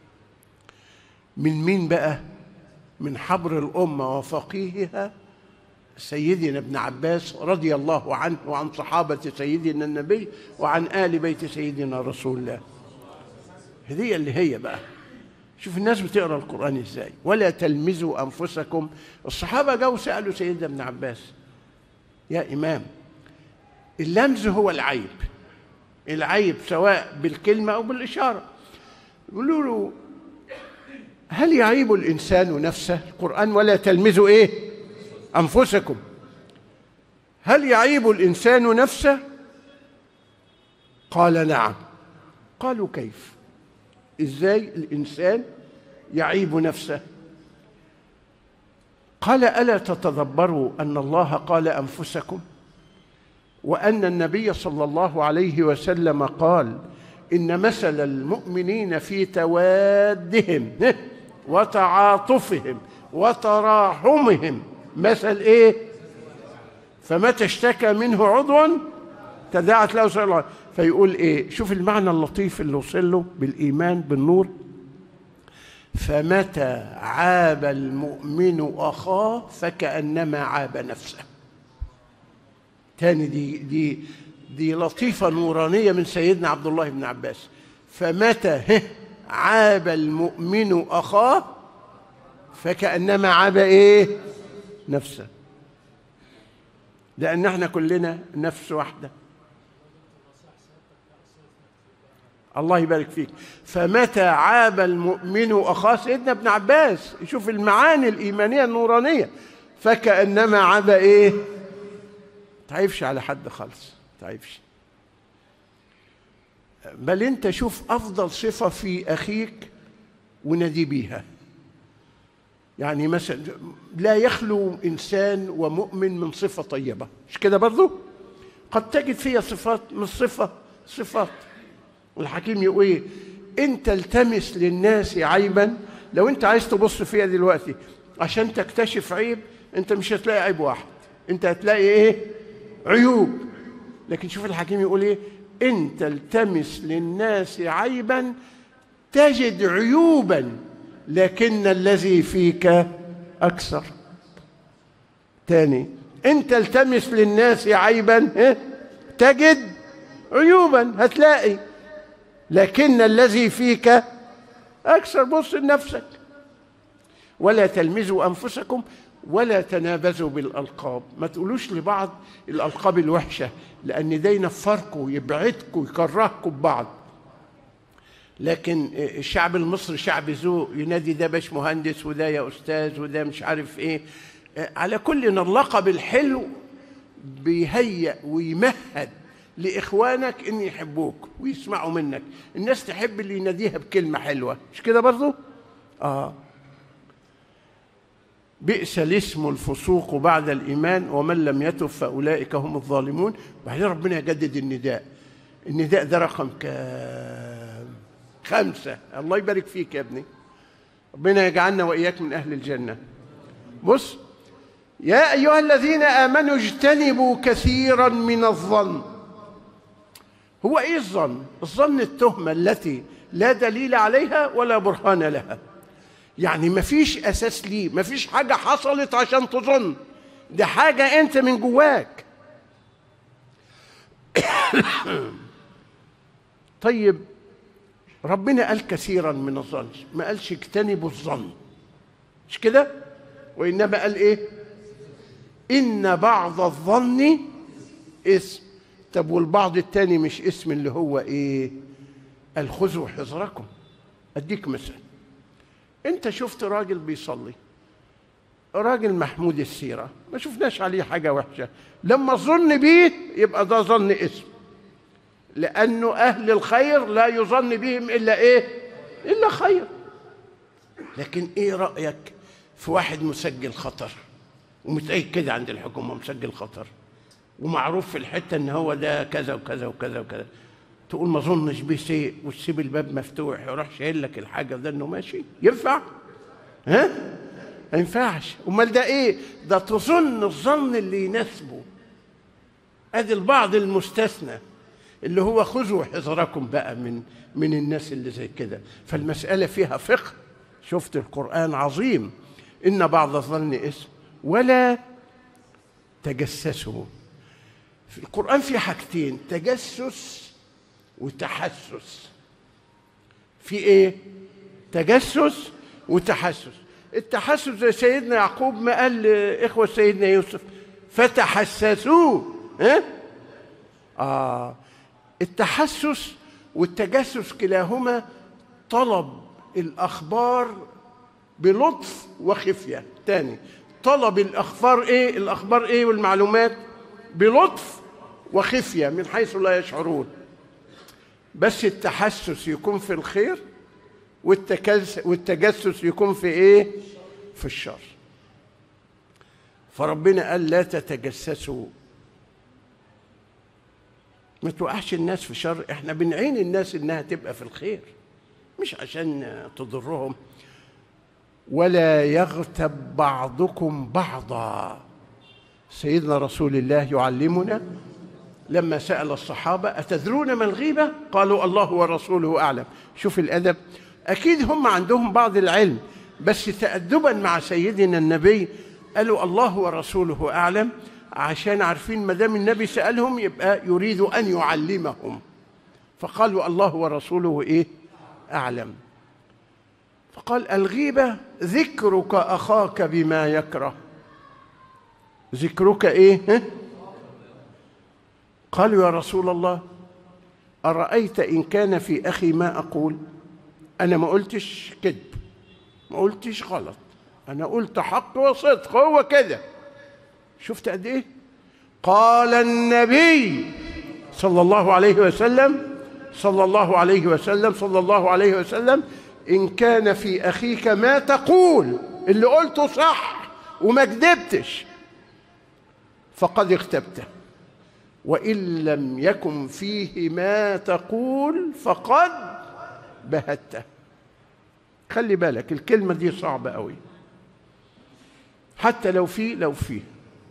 من مين بقى من حبر الأمة وفقيهها سيدنا ابن عباس رضي الله عنه وعن صحابة سيدنا النبي وعن آل بيت سيدنا رسول الله هدية اللي هي بقى شوف الناس بتقرا القرآن ازاي ولا تلمزوا أنفسكم الصحابة جاوا سألوا سيدنا ابن عباس يا إمام اللمز هو العيب العيب سواء بالكلمة أو بالإشارة يقولوا له هل يعيب الإنسان نفسه القرآن ولا تلمزوا إيه أنفسكم هل يعيب الإنسان نفسه قال نعم قالوا كيف إزاي الإنسان يعيب نفسه قال ألا تتدبروا أن الله قال أنفسكم وأن النبي صلى الله عليه وسلم قال إن مثل المؤمنين في توادهم وتعاطفهم وتراحمهم مثل ايه فمتى اشتكى منه عضو تداعت له سائر العضو فيقول ايه شوف المعنى اللطيف اللي وصل له بالايمان بالنور فمتى عاب المؤمن اخاه فكانما عاب نفسه تاني دي دي دي لطيفه نورانيه من سيدنا عبد الله بن عباس فمتى عاب المؤمن اخاه فكانما عاب ايه نفسه لأن احنا كلنا نفس واحدة الله يبارك فيك فمتى عاب المؤمن أخاه سيدنا ابن عباس شوف المعاني الإيمانية النورانية فكأنما عاب إيه تعيبش على حد خالص تعيبش بل انت شوف افضل صفه في اخيك ونادي بيها يعني مثلا لا يخلو انسان ومؤمن من صفه طيبه مش كده برضه قد تجد فيها صفات من صفه صفات الحكيم يقول ايه انت التمس للناس عيبا لو انت عايز تبص فيها دلوقتي عشان تكتشف عيب انت مش هتلاقي عيب واحد انت هتلاقي ايه عيوب لكن شوف الحكيم يقول ايه انت التمس للناس عيبا تجد عيوبا لكن الذي فيك اكثر تاني انت التمس للناس عيبا إيه؟ تجد عيوبا هتلاقي لكن الذي فيك اكثر بص لنفسك ولا تلمزوا انفسكم ولا تنابزوا بالالقاب ما تقولوش لبعض الالقاب الوحشه لان ده ينفركم يبعدكم يكرهكم ببعض لكن الشعب المصري شعب ذوق ينادي ده باش مهندس وده يا استاذ وده مش عارف ايه على كل ان اللقب الحلو بيهيأ ويمهد لاخوانك ان يحبوك ويسمعوا منك الناس تحب اللي يناديها بكلمه حلوه مش كده برضو اه بئس الاسم الفسوق بعد الايمان ومن لم يتب فاولئك هم الظالمون وبعدين ربنا يجدد النداء النداء ده رقم كام خمسة الله يبارك فيك يا ابني ربنا يجعلنا وإياك من أهل الجنة بص يا أيها الذين آمنوا اجتنبوا كثيرا من الظن هو إيه الظن؟ الظن التهمة التي لا دليل عليها ولا برهان لها يعني مفيش أساس ليه مفيش حاجة حصلت عشان تظن ده حاجة أنت من جواك طيب ربنا قال كثيرا من الظن ما قالش اجتنبوا الظن مش كده وانما قال ايه ان بعض الظن اسم طب والبعض التاني مش اسم اللي هو ايه قال خذوا حذركم اديك مثل انت شفت راجل بيصلي راجل محمود السيره ما شفناش عليه حاجه وحشه لما ظن بيه يبقى ده ظن اسم لانه اهل الخير لا يظن بهم الا ايه الا خير لكن ايه رايك في واحد مسجل خطر ومتأكد كده عند الحكومه مسجل خطر ومعروف في الحته ان هو ده كذا وكذا وكذا وكذا تقول ما اظنش بيه شيء وتسيب الباب مفتوح يروح شايل لك الحاجه ده انه ماشي ينفع ها ما ينفعش امال ده ايه ده تظن الظن اللي يناسبه ادي البعض المستثنى اللي هو خذوا حذركم بقى من من الناس اللي زي كده فالمساله فيها فقه شفت القران عظيم ان بعض الظن اسم ولا تجسسوا في القران في حاجتين تجسس وتحسس في ايه تجسس وتحسس التحسس زي سيدنا يعقوب ما قال لاخوه سيدنا يوسف فتحسسوا ها اه التحسس والتجسس كلاهما طلب الاخبار بلطف وخفيه تاني طلب الاخبار ايه الاخبار ايه والمعلومات بلطف وخفيه من حيث لا يشعرون بس التحسس يكون في الخير والتكس والتجسس يكون في ايه في الشر فربنا قال لا تتجسسوا ما توقعش الناس في شر احنا بنعين الناس انها تبقى في الخير مش عشان تضرهم ولا يغتب بعضكم بعضا سيدنا رسول الله يعلمنا لما سأل الصحابة أتدرون ما الغيبة؟ قالوا الله ورسوله أعلم شوف الأدب أكيد هم عندهم بعض العلم بس تأدبا مع سيدنا النبي قالوا الله ورسوله أعلم عشان عارفين ما دام النبي سألهم يبقى يريد أن يعلمهم فقالوا الله ورسوله إيه؟ أعلم فقال الغيبة ذكرك أخاك بما يكره ذكرك إيه؟ ها؟ قالوا يا رسول الله أرأيت إن كان في أخي ما أقول أنا ما قلتش كذب ما قلتش غلط أنا قلت حق وصدق هو كده شفت قد إيه قال النبي صلى الله عليه وسلم صلى الله عليه وسلم صلى الله عليه وسلم إن كان في أخيك ما تقول اللي قلته صح وما كذبتش فقد اغتبته وإن لم يكن فيه ما تقول فقد بهته خلي بالك الكلمة دي صعبة قوي حتى لو في لو في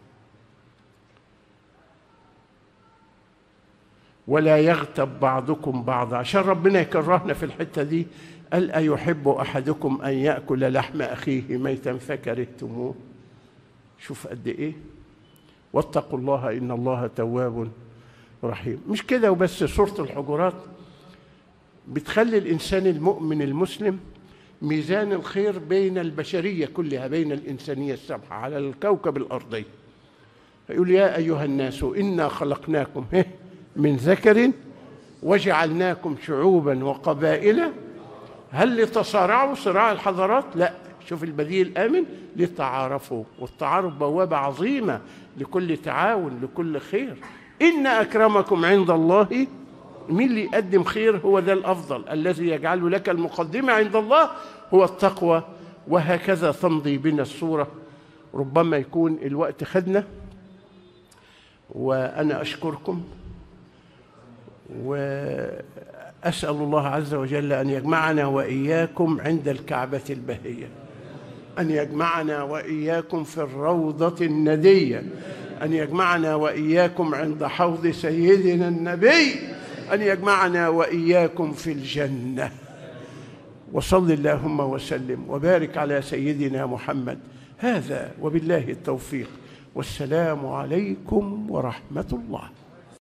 ولا يغتب بعضكم بعضا عشان ربنا يكرهنا في الحتة دي قال أيحب أحدكم أن يأكل لحم أخيه ميتا فكرهتموه شوف قد إيه واتقوا الله إن الله تواب رحيم مش كده وبس سورة الحجرات بتخلي الإنسان المؤمن المسلم ميزان الخير بين البشرية كلها بين الإنسانية السبحة على الكوكب الأرضي يقول يا أيها الناس إنا خلقناكم من ذكر وجعلناكم شعوبا وقبائل هل لتصارعوا صراع الحضارات؟ لا شوف البديل الآمن لتعارفوا والتعارف بوابة عظيمة لكل تعاون لكل خير إن أكرمكم عند الله مين اللي يقدم خير هو ده الأفضل الذي يجعل لك المقدمة عند الله هو التقوى وهكذا تمضي بنا الصورة ربما يكون الوقت خدنا وأنا أشكركم وأسأل الله عز وجل أن يجمعنا وإياكم عند الكعبة البهية أن يجمعنا وإياكم في الروضة الندية أن يجمعنا وإياكم عند حوض سيدنا النبي أن يجمعنا وإياكم في الجنة وصل اللهم وسلم وبارك على سيدنا محمد هذا وبالله التوفيق والسلام عليكم ورحمة الله